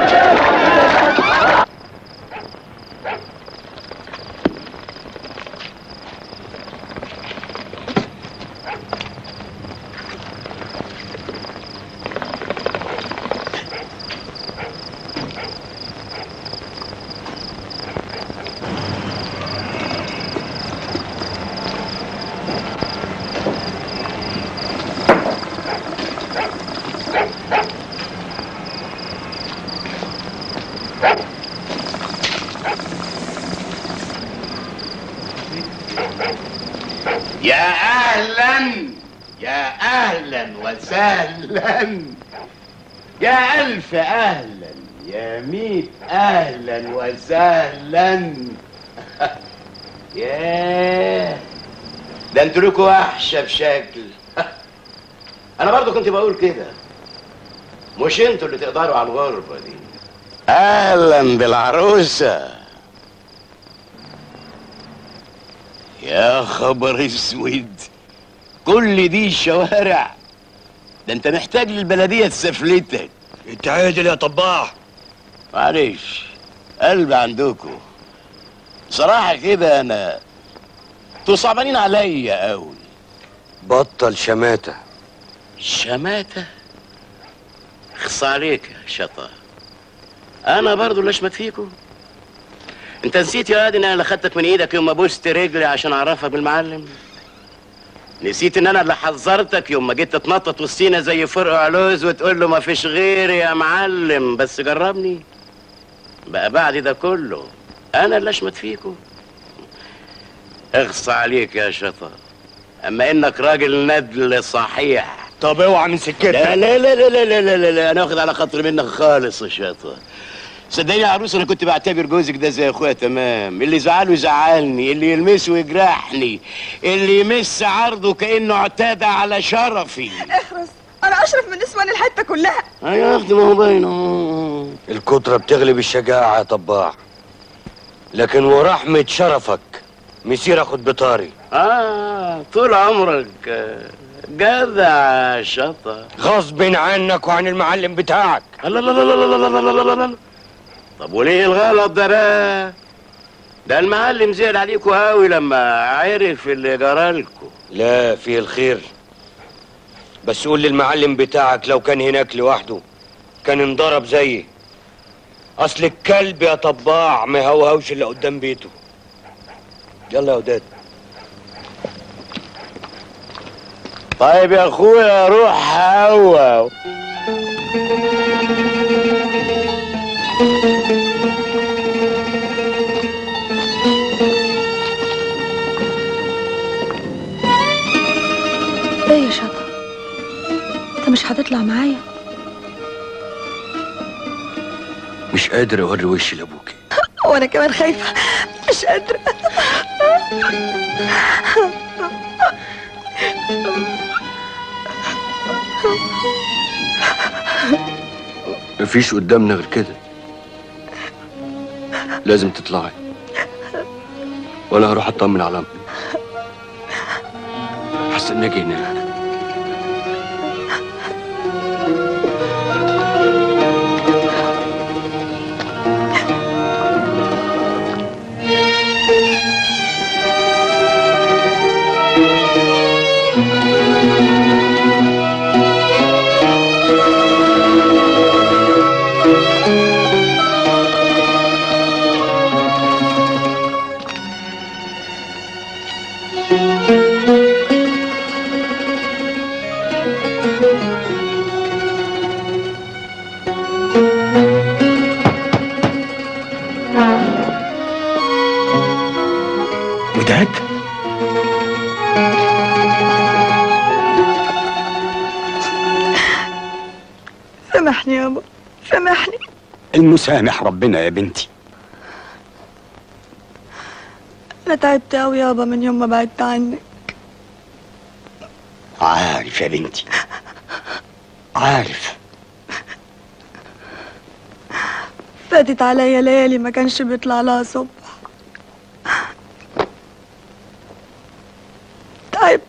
وسهلا يا ألف أهلا يا ميت أهلا وسهلا ياه ده انتوا لكوا وحشة بشكل أنا برضو كنت بقول كده مش انتوا اللي تقدروا على الغربة دي أهلا بالعروسة يا خبر اسود كل دي شوارع ده انت محتاج للبلديه تسفلتك
انت عادل يا طباع
معلش قلب عندكم صراحه كده انا انتوا صعبانين عليا قوي
بطل شماتة
شماتة اخص عليك يا شطا انا برضو اللي اشمت فيكم انت نسيت يا واد ان انا اللي خدتك من ايدك يوم ما بوست رجلي عشان اعرفك بالمعلم نسيت ان انا اللي حذرتك يوم ما جيت تتنطط وسطينا زي فرق علوز وتقول له ما فيش غيري يا معلم بس جربني بقى بعد ده كله انا اللي اشمت فيكم اخص عليك يا شطا اما انك راجل ندل صحيح
طب اوعى من سكتك
لا لا لا لا لا لا لا, لا, لا. انا واخد على خاطر منك خالص يا شاطر صدقني يا عروس انا كنت بعتبر جوزك ده زي اخويا تمام اللي يزعله يزعلني اللي يلمسه يجرحني اللي يمس عرضه كانه اعتدى على شرفي
اخرس انا اشرف من نسوان الحته كلها
اه يا اختي ما هو باين أهو.
الكترة بتغلب الشجاعة يا طباع لكن ورحمة شرفك مسير اخد بطاري
اه طول عمرك آه، جدع يا شطر
غصب عنك وعن المعلم بتاعك
لا لا لا لا لا لا لا لا لا لا طب وليه الغلط ده بقى؟ ده المعلم زعل عليكوا قوي لما عرف اللي جرالكوا
لا فيه الخير بس قول للمعلم بتاعك لو كان هناك لوحده كان انضرب زيي اصل الكلب يا طباع ما يهوهوش اللي قدام بيته يلا يا وداد
طيب يا اخويا روح هوا
ايه يا شطا انت مش هتطلع معايا
مش قادر اوري وشي لابوكي
وانا كمان خايفه مش قادره
مفيش قدامنا غير كده لازم تطلعي وانا هروح اطمن على امي هستناكي هناك
وداد
سامحني يابا سامحني
المسامح ربنا يا بنتي
انا تعبت قوي يابا من يوم ما بعدت عنك
عارف يا بنتي عارف
فاتت عليا ليالي ما كانش بيطلع لها صبح تعبت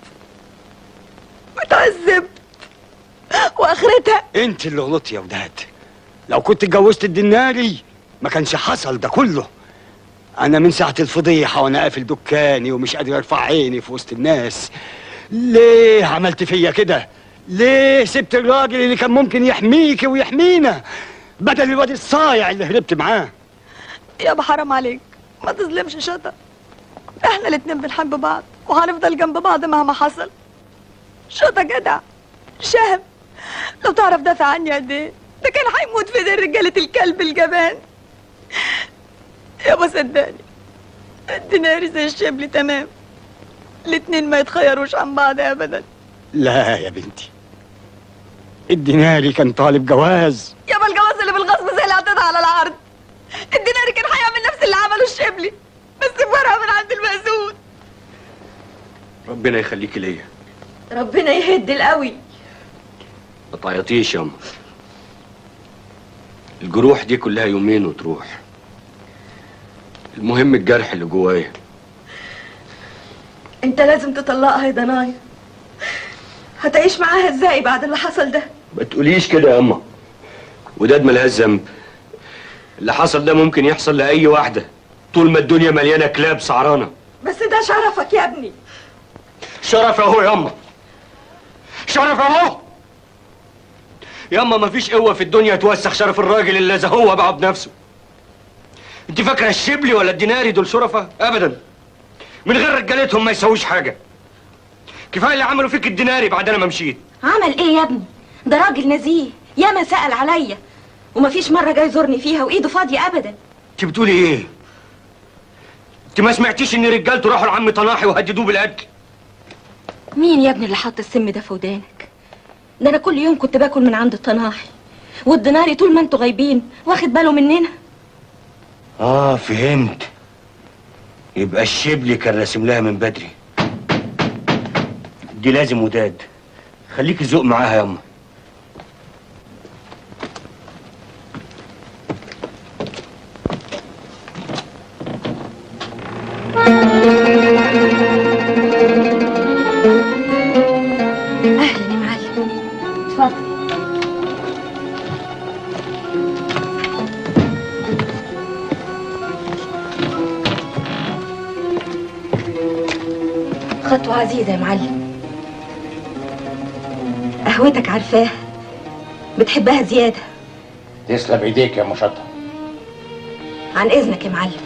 واتعذبت واخرتها
انت اللي غلطت يا وداد لو كنت اتجوزت الدناري ما كانش حصل ده كله انا من ساعه الفضيحه وانا قافل دكاني ومش قادر ارفع عيني في وسط الناس ليه عملت فيا كده ليه سبت الراجل اللي كان ممكن يحميكي ويحمينا بدل الواد الصايع اللي هربت معاه
يابا حرام عليك ما تظلمش شطا احنا الاتنين بنحب بعض وهنفضل جنب بعض مهما حصل شطا جدع شهم لو تعرف دافع عني قد ايه ده كان هيموت في دين رجالة الكلب الجبان يابا صدقني الديناري زي الشبل تمام الاتنين ما يتخيروش عن بعض ابدا
لا يا بنتي الديناري كان طالب جواز
يابا الجواز اللي بالغصب زي اللي عطيتها على العرض الديناري كان هيعمل نفس اللي عمله الشبلي بس بورقه من عند المأذون
ربنا يخليكي ليا
ربنا يهد القوي
ما تعيطيش ياما الجروح دي كلها يومين وتروح المهم الجرح اللي جوايا
انت لازم تطلقها يا ضنايا هتعيش معاها ازاي بعد اللي حصل ده
ما تقوليش كده يا اما وداد ملهاش ذنب اللي حصل ده ممكن يحصل لأي واحدة طول ما الدنيا مليانة كلاب سعرانة
بس ده شرفك يا ابني
شرف اهو يا اما شرف اهو ياما مفيش قوة في الدنيا توسخ شرف الراجل اللي اذا هو بقى بنفسه انت فاكرة الشبلي ولا الديناري دول شرفة ابدا من غير رجالتهم ما يسووش حاجة كفاية اللي عملوا فيك الديناري بعد انا ما مشيت
عمل ايه يا ابني ده راجل نزيه ياما سأل عليا ومفيش مرة جاي يزورني فيها وايده فاضية ابدا
انت بتقولي ايه انت ما سمعتيش ان رجالته راحوا لعم طناحي وهددوه بالقتل
مين يا ابني اللي حط السم ده في ودانك ده انا كل يوم كنت باكل من عند الطناحي والديناري طول ما انتوا غايبين واخد باله مننا
اه فهمت يبقى الشبلي كان راسم لها من بدري دي لازم وداد خليك ذوق معاها ياما
اهلا يا معلم اتفضل خطوة عزيزة يا معلم قهوتك عارفاها بتحبها زيادة
تسلم ايديك يا مشطب
عن إذنك يا معلم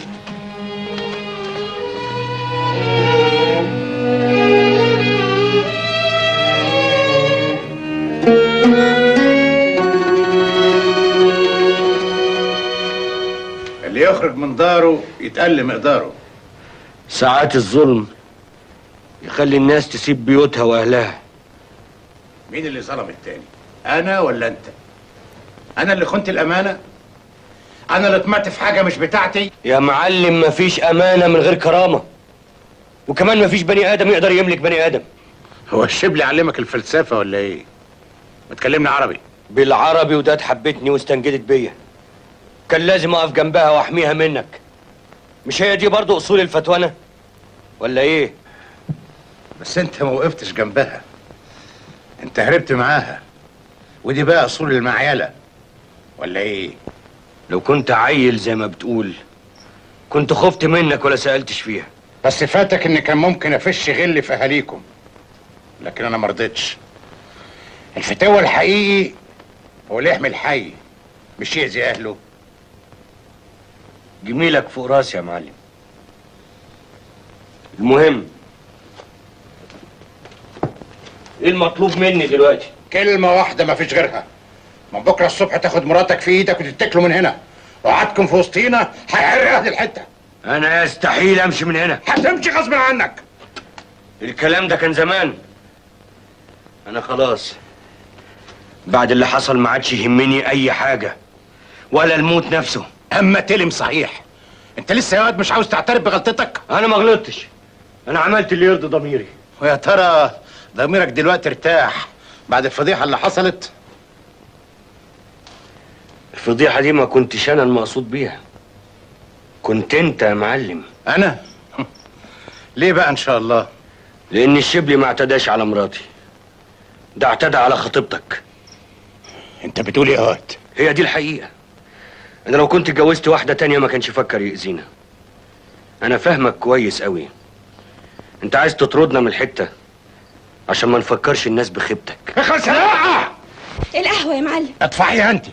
اللي يخرج من داره يتقل مقداره
ساعات الظلم يخلي الناس تسيب بيوتها واهلها
مين اللي ظلم التاني انا ولا انت انا اللي خنت الامانه انا اللي طمعت في حاجه مش بتاعتي
يا معلم مفيش امانه من غير كرامه وكمان مفيش بني ادم يقدر يملك بني ادم
هو الشبل علمك الفلسفه ولا ايه ما تكلمنا عربي
بالعربي وداد حبتني واستنجدت بيا كان لازم اقف جنبها واحميها منك مش هي دي برضو اصول الفتوانه ولا ايه
بس انت ما وقفتش جنبها انت هربت معاها ودي بقى اصول المعيله ولا ايه
لو كنت عيل زي ما بتقول كنت خفت منك ولا سالتش فيها
بس فاتك ان كان ممكن افش غل في اهاليكم لكن انا ما رضيتش الفتاوى الحقيقي هو اللي يحمي الحي مش يأذي اهله
جميلك فوق راسي يا معلم المهم ايه المطلوب مني دلوقتي
كلمة واحدة ما فيش غيرها من بكرة الصبح تاخد مراتك في ايدك وتتكلوا من هنا وقعدكم في وسطينا هيحرق اهل الحتة
انا يستحيل امشي من هنا
هتمشي غصب عنك
الكلام ده كان زمان انا خلاص بعد اللي حصل ما عادش يهمني اي حاجه ولا الموت نفسه
اما تلم صحيح انت لسه يا واد مش عاوز تعترف بغلطتك
انا ما غلطتش انا عملت اللي يرضي ضميري
ويا ترى ضميرك دلوقتي ارتاح بعد الفضيحة اللي حصلت
الفضيحه دي ما كنتش انا المقصود بيها كنت انت يا معلم
انا ليه بقى ان شاء الله
لان الشبلي ما اعتداش على مراتي ده اعتدى على خطيبتك
انت بتقول ايه يا واد
هي دي الحقيقه انا لو كنت اتجوزت واحده تانية ما كانش فكر يأذينا انا فاهمك كويس قوي انت عايز تطردنا من الحته عشان ما نفكرش الناس بخيبتك
اخلص لا
القهوة يا معلم
ادفعيها انت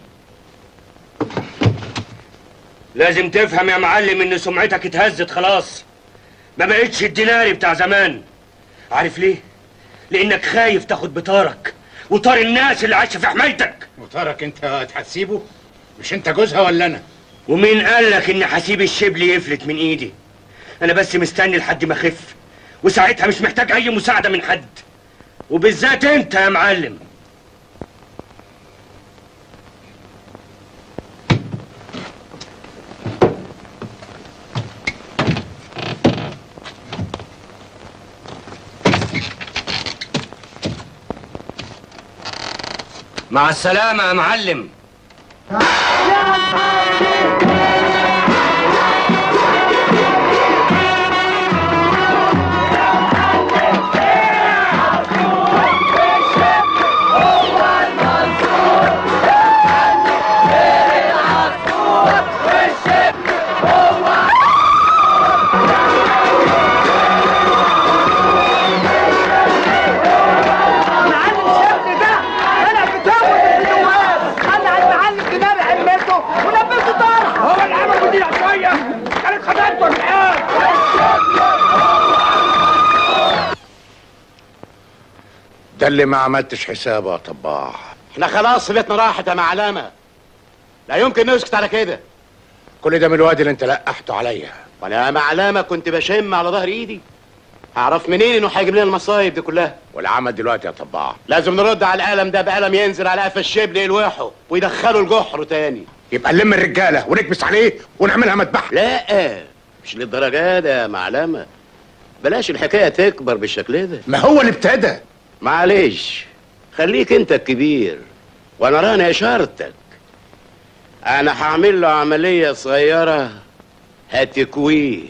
لازم تفهم يا معلم ان سمعتك اتهزت خلاص ما بقتش الديناري بتاع زمان عارف ليه لانك خايف تاخد بطارك وطار الناس اللي عايشه في حمايتك
وترك انت هتسيبه مش انت جوزها ولا انا
ومين قال لك ان هسيب الشبل يفلت من ايدي انا بس مستني لحد ما اخف وساعتها مش محتاج اي مساعده من حد وبالذات انت يا معلم مع السلامة يا معلم
معلم الشاب ده انا بتوت النواب خلى على المعلم كده بعمته ولبسه طرحه هو اللي عمل مدير شويه كانت خدمته الان
ده اللي ما عملتش حسابه يا طباع
احنا خلاص بيتنا راحت يا معلمه لا يمكن نسكت على كده
كل ده من الواد اللي انت لقحته عليا
وانا يا معلمه كنت بشم على ظهر ايدي هعرف منين انه هيجيب لنا المصايب دي كلها
والعمل دلوقتي يا طباع
لازم نرد على القلم ده بقلم ينزل على قفا الشبل يلوحه ويدخله الجحر تاني
يبقى نلم الرجاله ونكبس عليه ونعملها مذبحه
لا مش للدرجه ده يا معلمه بلاش الحكايه تكبر بالشكل ده
ما هو اللي ابتدى
معلش خليك انت الكبير وانا راني اشارتك انا هعمل له عمليه صغيره هتكويه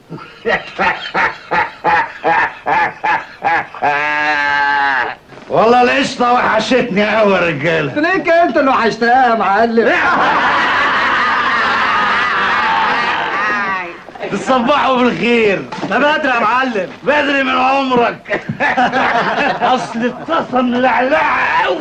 والله القشطة وحشتني قوي يا رجالة
ليك انت اللي وحشتها يا معلم
تصبحوا بالخير
ده بدري يا معلم
بدري من عمرك اصل اتصل ملعلعة قوي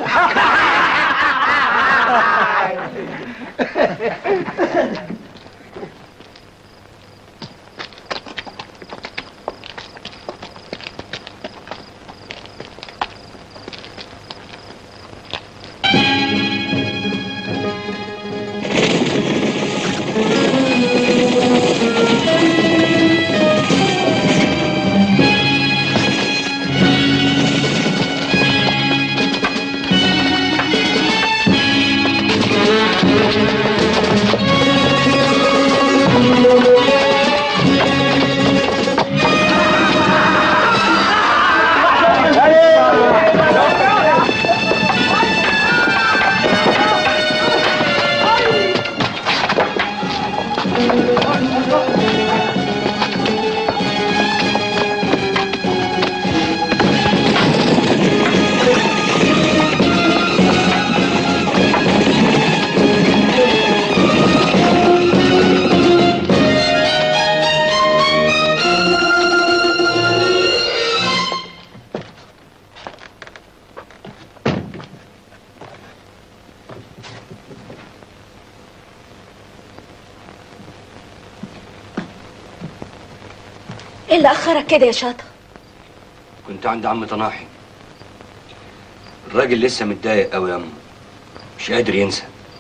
ايه اللي اخرك كده يا شاطر
كنت عند عم طناحي الراجل لسه متضايق قوي يا أم مش قادر ينسى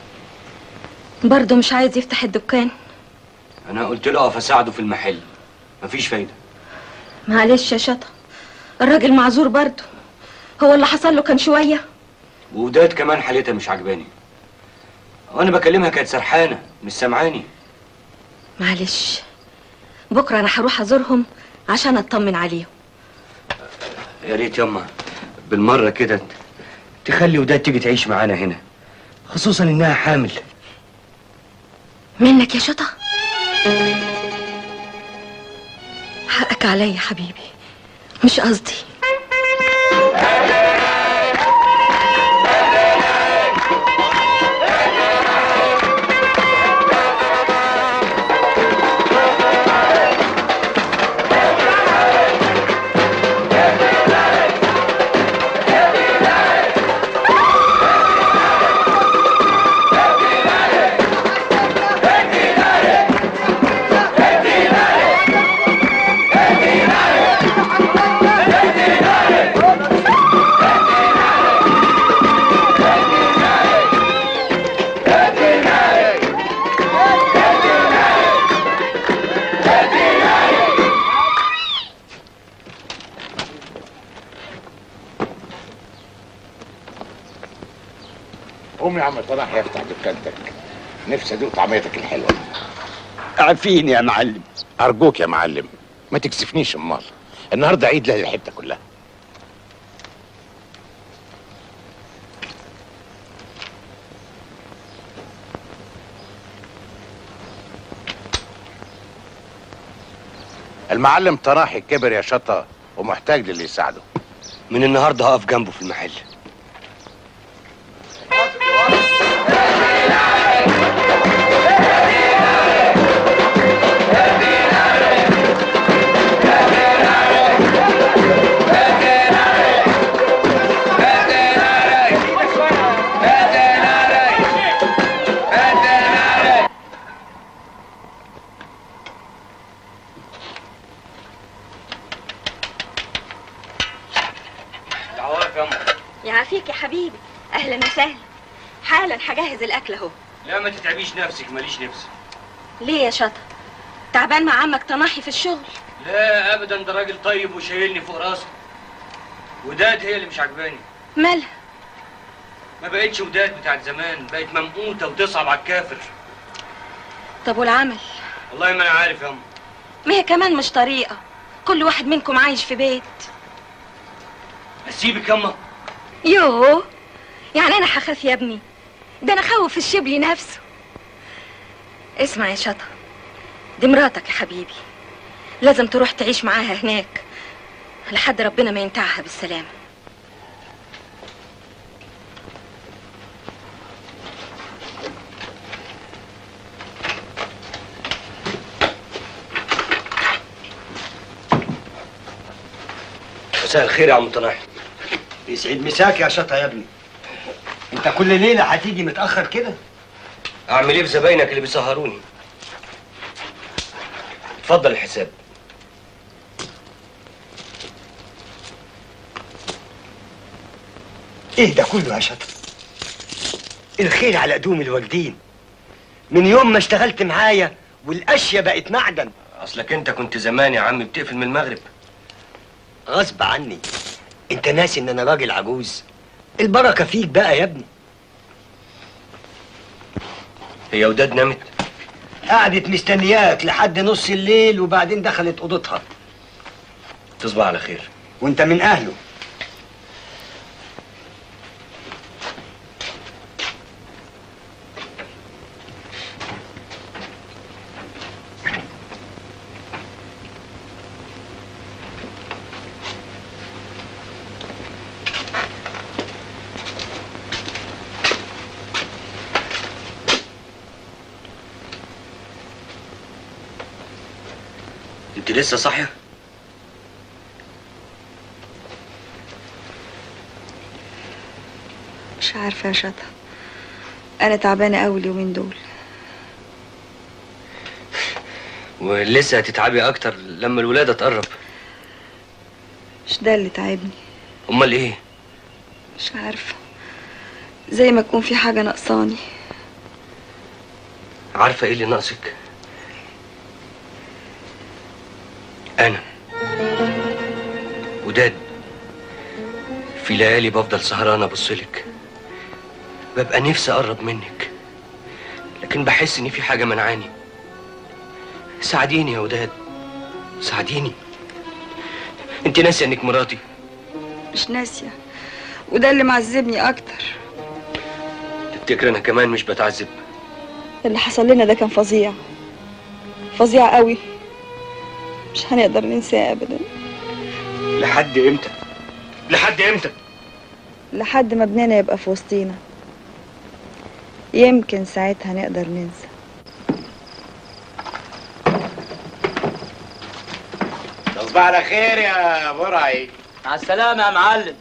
برضه مش عايز يفتح الدكان
انا قلت له اقف اساعده في المحل مفيش فايده
معلش يا شاطر الراجل معذور برضه هو اللي حصل له كان شويه
ووداد كمان حالتها مش عجباني وانا بكلمها كانت سرحانه مش سامعاني
معلش بكره انا هروح ازورهم عشان اطمن عليهم
يا ريت يما بالمره كده تخلي وداد تيجي تعيش معانا هنا خصوصا انها حامل
منك يا شطة حقك عليا يا حبيبي مش قصدي
قوم يا عم صلاح يفتح دكانتك نفسي ادوق طعميتك الحلوه
عارفين يا معلم
ارجوك يا معلم ما تكسفنيش امال النهارده عيد لاهل الحته كلها المعلم طناحي كبر يا شطة ومحتاج للي يساعده
من النهارده هقف جنبه في المحل العواف يا أم.
يعافيك يا حبيبي اهلا وسهلا حالا هجهز الاكل اهو
لا ما تتعبيش نفسك ماليش نفس
ليه يا شطر تعبان مع عمك طناحي في الشغل
لا ابدا ده راجل طيب وشايلني فوق راسه وداد هي اللي مش عجباني
مالها
ما بقتش وداد بتاعت زمان بقت ممقوته وتصعب على الكافر
طب والعمل
والله ما انا عارف يا أم.
ما هي كمان مش طريقه كل واحد منكم عايش في بيت
اسيبك يما
يوه يعني انا هخاف يا ابني ده انا خوف الشبلي نفسه اسمع يا شطا دي مراتك يا حبيبي لازم تروح تعيش معاها هناك لحد ربنا ما ينتعها بالسلامه
مساء الخير يا عم طناحي
يسعد مساك يا شطا يا ابني انت كل ليله هتيجي متاخر كده
اعمل ايه في زباينك اللي بيسهروني اتفضل الحساب
ايه ده كله يا شطا الخير على قدوم الوالدين من يوم ما اشتغلت معايا والاشياء بقت معدن
اصلك انت كنت زمان يا عم بتقفل من المغرب
غصب عني انت ناسي ان انا راجل عجوز البركه فيك بقى يا ابني
هي وداد نامت
قعدت مستنياك لحد نص الليل وبعدين دخلت اوضتها
تصبح على خير
وانت من اهله
انت لسه صاحيه
مش عارفة يا شطا أنا تعبانة أوي اليومين دول
ولسه هتتعبي اكتر لما الولاده تقرب
مش ده اللي تعبني
امال ايه
مش عارفة زي ما يكون في حاجة ناقصاني
عارفه ايه اللي ناقصك انا وداد في ليالي بفضل سهران ابصلك ببقى نفسي اقرب منك لكن بحس ان في حاجه منعاني ساعديني يا وداد ساعديني انت ناسيه انك مراتي
مش ناسية وده اللي معذبني أكتر
تفتكر انا كمان مش بتعذب
اللي حصل لنا ده كان فظيع فظيع قوي مش هنقدر ننساه أبدا
لحد امتى لحد امتى
لحد ما ابننا يبقى في وسطينا يمكن ساعتها نقدر ننسى
تصبح على خير يا برعي
مع السلامة يا معلم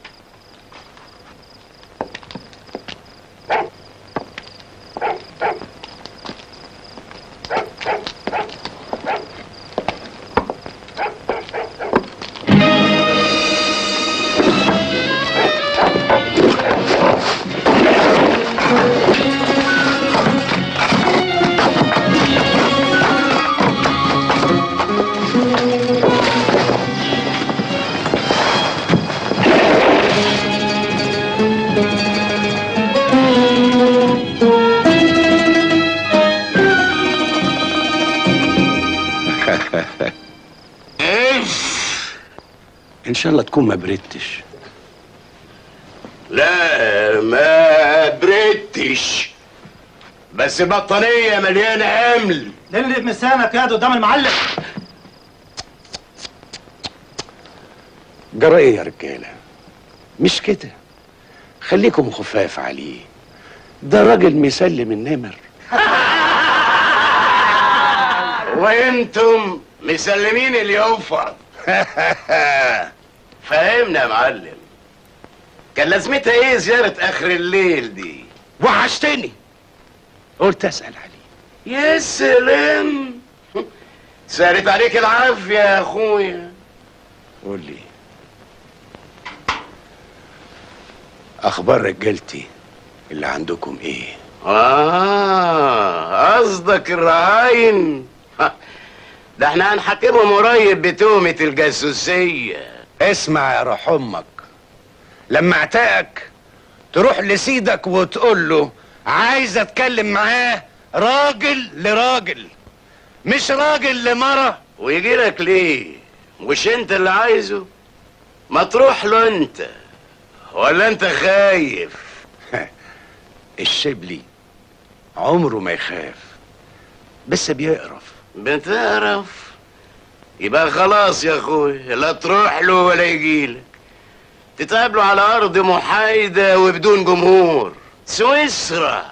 ان شاء الله تكون ما بردتش
لا ما بردتش بس البطانية مليانة حمل
اللي مسامك يا قدام المعلم
جرى ايه يا رجاله مش كده خليكم خفاف عليه ده راجل مسلم النمر
وانتم مسلمين اليوفا فهمنا يا معلم كان لازمتها ايه زيارة اخر الليل دي
وحشتني قلت اسال عليه
يا سلام سارت عليك العافية يا اخويا
قول لي اخبار رجالتي اللي عندكم ايه
اه قصدك الرهاين ده احنا هنحاكمهم قريب بتهمة الجاسوسية
اسمع يا روح امك لما اعتقك تروح لسيدك وتقول له عايز اتكلم معاه راجل لراجل مش راجل لمرة
ويجي لك ليه مش انت اللي عايزه ما تروح له انت ولا انت خايف
الشبلي عمره ما يخاف بس بيقرف
بتعرف يبقى خلاص يا اخويا لا تروح له ولا يجيلك تتقابلوا على ارض محايده وبدون جمهور سويسرا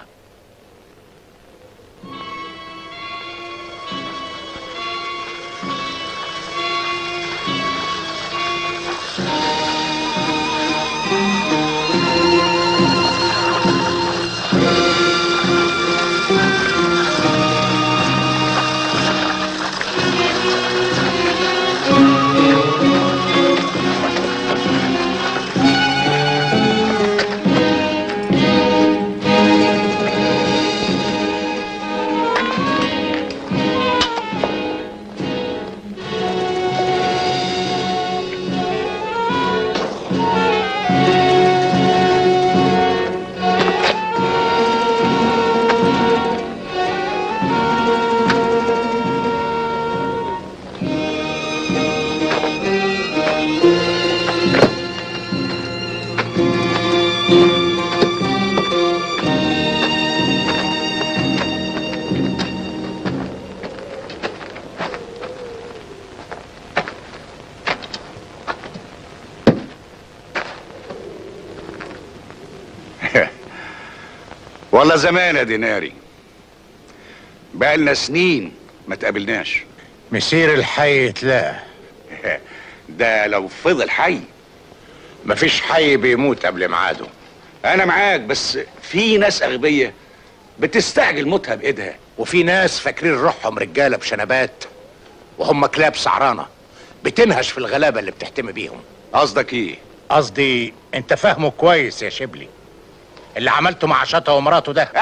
والله زمان يا ديناري بقالنا سنين ما تقابلناش
مسير الحي يتلاقى
ده لو فضل حي
مفيش حي بيموت قبل ميعاده
انا معاك بس في ناس اغبيه بتستعجل موتها بايدها
وفي ناس فاكرين روحهم رجاله بشنبات وهم كلاب سعرانه بتنهش في الغلابه اللي بتحتمي بيهم
قصدك ايه
قصدي انت فاهمه كويس يا شبلي اللي عملته مع شطه ومراته ده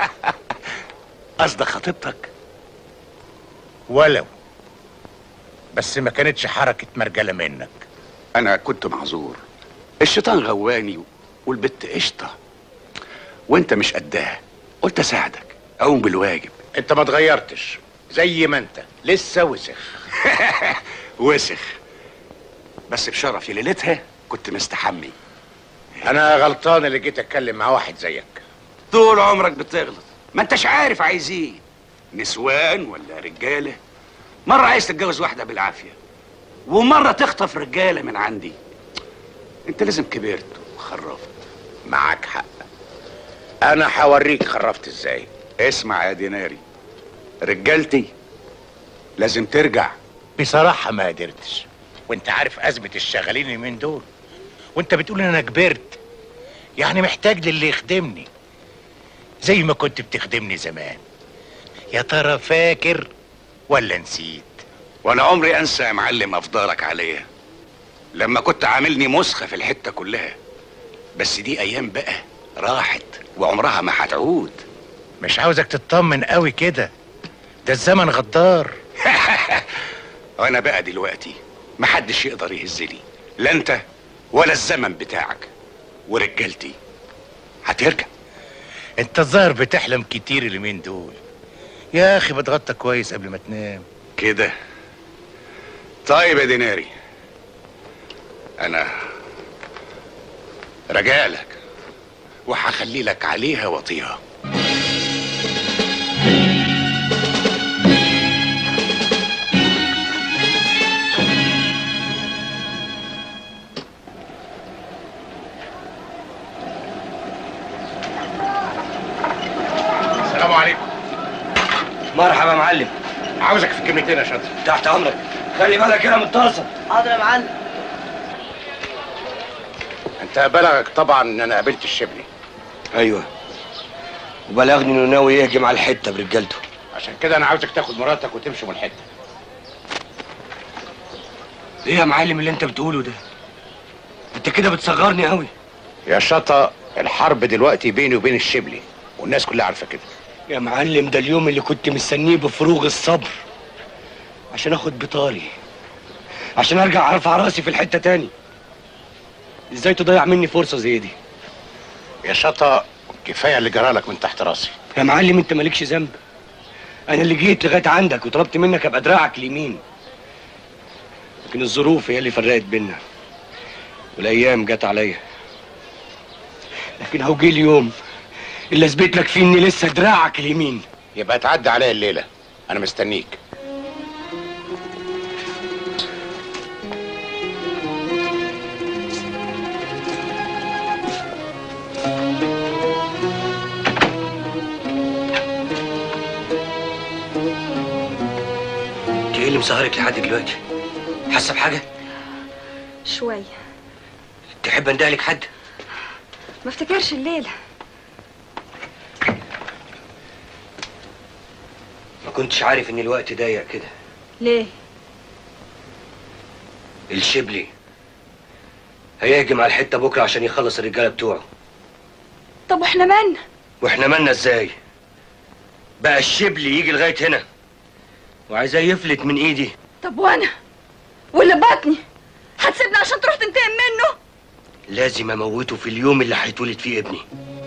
قصدك خطيبتك
ولو بس ما كانتش حركه مرجله منك
انا كنت معذور الشيطان غواني والبت قشطه وانت مش قدها قلت اساعدك اقوم بالواجب
انت ما اتغيرتش زي ما انت لسه وسخ
وسخ بس بشرفي ليلتها كنت مستحمي
انا غلطان اللي جيت اتكلم مع واحد زيك
طول عمرك بتغلط ما انتش عارف عايز ايه نسوان ولا رجاله مره عايز تتجوز واحده بالعافيه ومره تخطف رجاله من عندي انت لازم كبرت وخرفت
معاك حق انا هوريك خرفت ازاي
اسمع يا ديناري رجالتي لازم ترجع
بصراحة ما قدرتش وانت عارف أزمة الشغالين من دول وانت بتقول انا كبرت يعني محتاج للي يخدمني زي ما كنت بتخدمني زمان يا ترى فاكر ولا نسيت
ولا عمري انسى يا معلم افضالك عليا لما كنت عاملني مسخه في الحته كلها بس دي ايام بقى راحت وعمرها ما هتعود
مش عاوزك تطمن قوي كده ده الزمن غدار
وانا بقى دلوقتي محدش يقدر يهزني لا انت ولا الزمن بتاعك ورجالتي هترجع
انت الظاهر بتحلم كتير اليومين دول يا اخي بتغطى كويس قبل ما تنام
كده طيب يا ديناري انا رجالك وهخلي لك عليها وطيها
مرحبا يا معلم
عاوزك في كلمتين يا شاطر
تحت امرك خلي بالك هنا متصل
حاضر يا معلم
انت بلغك طبعا ان انا قابلت الشبلي
ايوه وبلغني انه ناوي يهجم على الحته برجالته
عشان كده انا عاوزك تاخد مراتك وتمشي من الحته
ايه يا معلم اللي انت بتقوله ده انت كده بتصغرني قوي
يا شطا الحرب دلوقتي بيني وبين الشبلي والناس كلها عارفه كده
يا معلم ده اليوم اللي كنت مستنيه بفروغ الصبر عشان اخد بطاري عشان ارجع ارفع راسي في الحته تاني ازاي تضيع مني فرصه زي دي
يا شطا كفايه اللي جرالك من تحت راسي
يا معلم انت مالكش ذنب انا اللي جيت لغايه عندك وطلبت منك ابقى دراعك اليمين لكن الظروف هي اللي فرقت بينا والايام جت عليا لكن هو جه اليوم اللي اثبت لك فيه اني لسه دراعك اليمين
يبقى تعدي عليا الليله انا مستنيك
انت ايه اللي مسهرك لحد دلوقتي حاسه بحاجه
شوية
تحب اندهلك حد
ما افتكرش الليلة
ما كنتش عارف ان الوقت ضيق كده
ليه؟
الشبلي هيهجم على الحته بكره عشان يخلص الرجاله بتوعه
طب واحنا مالنا؟
واحنا مالنا ازاي بقى الشبلي يجي لغايه هنا وعايزاه يفلت من ايدي
طب وانا؟ واللي بطني هتسيبني عشان تروح تنتقم منه؟
لازم اموته في اليوم اللي هيتولد فيه ابني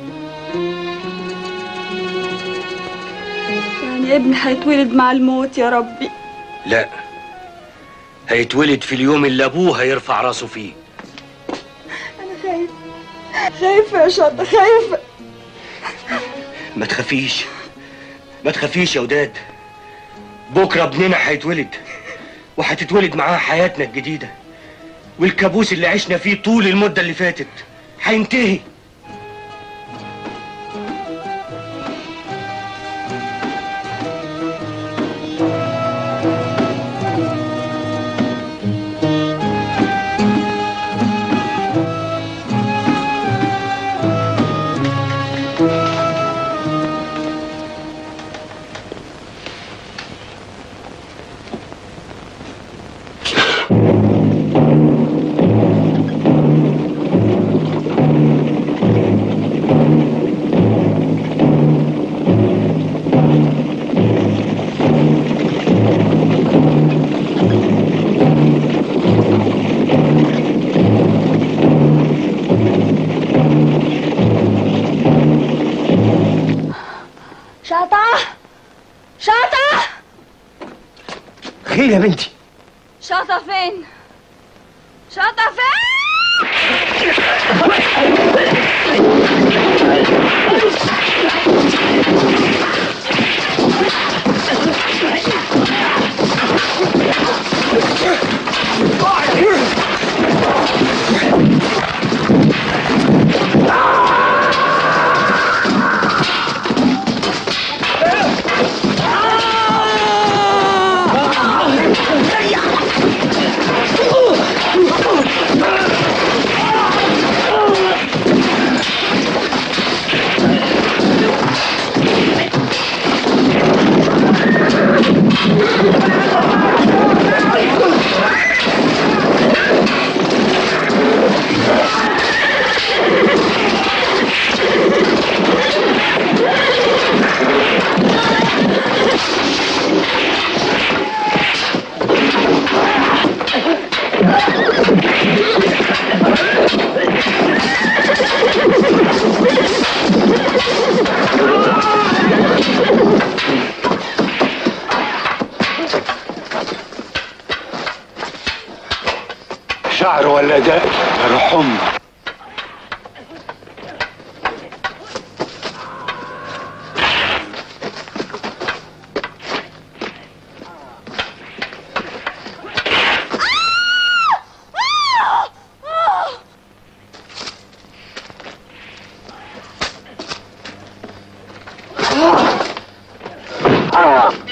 يعني ابني هيتولد مع الموت يا ربي
لا هيتولد في اليوم اللي ابوه هيرفع راسه فيه
انا خايفة خايفة يا شاطر خايفة
ما تخافيش ما تخافيش يا وداد بكره ابننا هيتولد وهتتولد معاه حياتنا الجديده والكابوس اللي عشنا فيه طول المده اللي فاتت هينتهي
شاطة شاطة
خير يا بنتي
شاطة فين؟ شاطة فين؟
شعر ولا داء ارحم
Ah!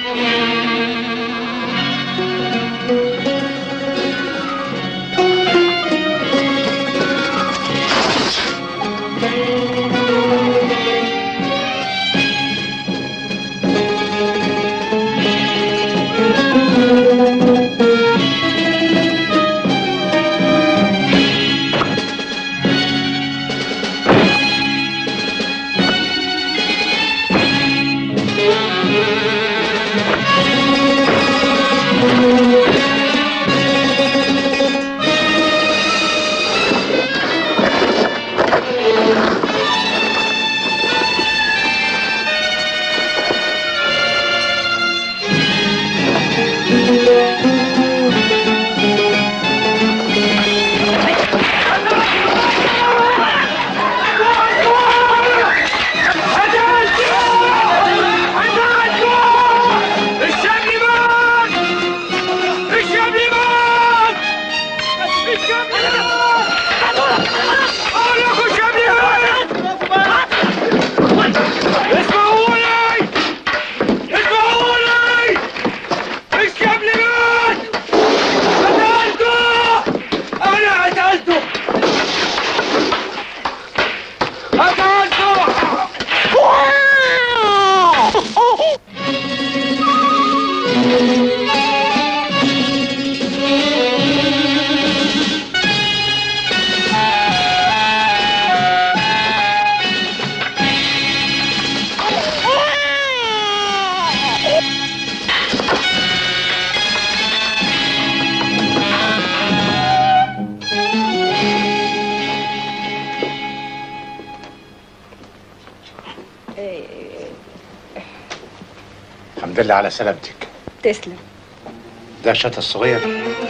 الحمد لله على سلامتك
تسلم
ده الشط الصغير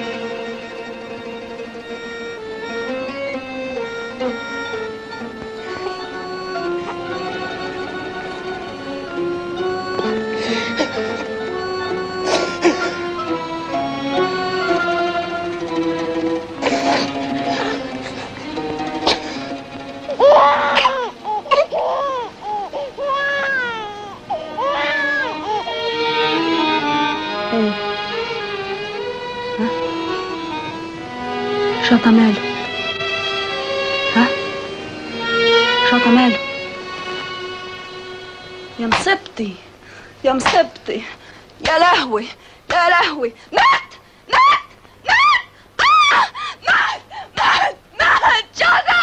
شطة ماله ها شطة ماله
يا مصيبتي يا مصيبتي يا لهوي يا لهوي مات مات مات آه! مات مات مات شطة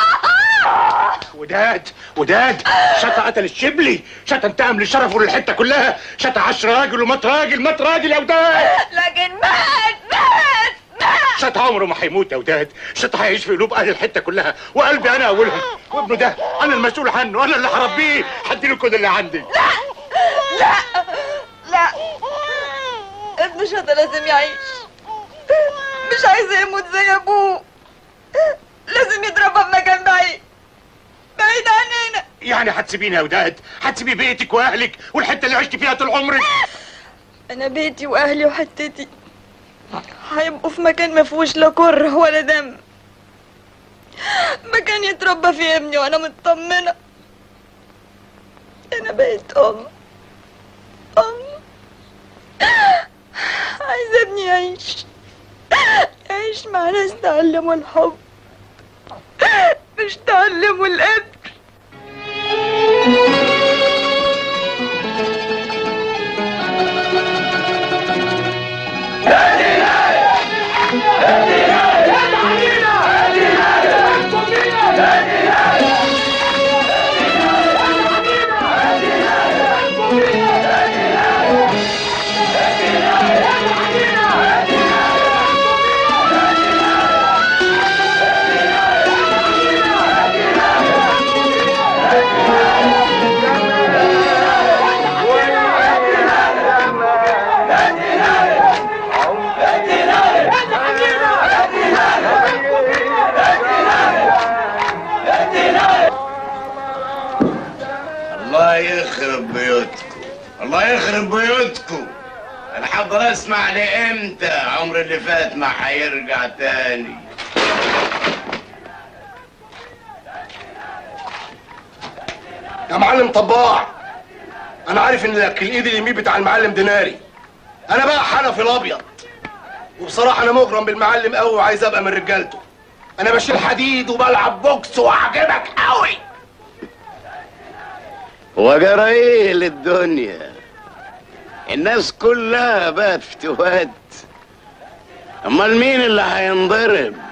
وداد وداد شتا قتل الشبلي شتا انتقم لشرفه للحته كلها شتا عش راجل ومات راجل مات راجل يا وداد
لكن مات مات مات
شتا عمره ما هيموت يا وداد شتا هيعيش في قلوب اهل الحته كلها وقلبي انا اولهم وابنه ده انا المسؤول عنه انا اللي هربيه هديله كل اللي عندي
لا لا ابن شطة لازم يعيش مش عايزة يموت زي ابوه لازم يتربى في مكان بعيد بعيد عننا
يعني هتسيبيني يا وداد هتسيبي بيتك واهلك والحته اللي عشت فيها طول عمرك
انا بيتي واهلي وحتتي هيبقوا في مكان ما فيهوش لا كره ولا دم مكان يتربى فيه ابني وانا مطمنه انا بقيت ام ام عايزه ابني يعيش يعيش مع ناس تعلموا الحب مش تعلموا القتل
الله يخرب بيوتكم الله يخرب بيوتكم انا حاضر اسمع لامتى عمر اللي فات ما هيرجع تاني
يا معلم طباع انا عارف ان لك الايد اليمين بتاع المعلم ديناري انا بقى حنفي الابيض وبصراحه انا مغرم بالمعلم قوي وعايز ابقى من رجالته انا بشيل حديد وبلعب بوكس وعجبك قوي
وجرى ايه للدنيا الناس كلها بقت فتوات امال مين اللي هينضرب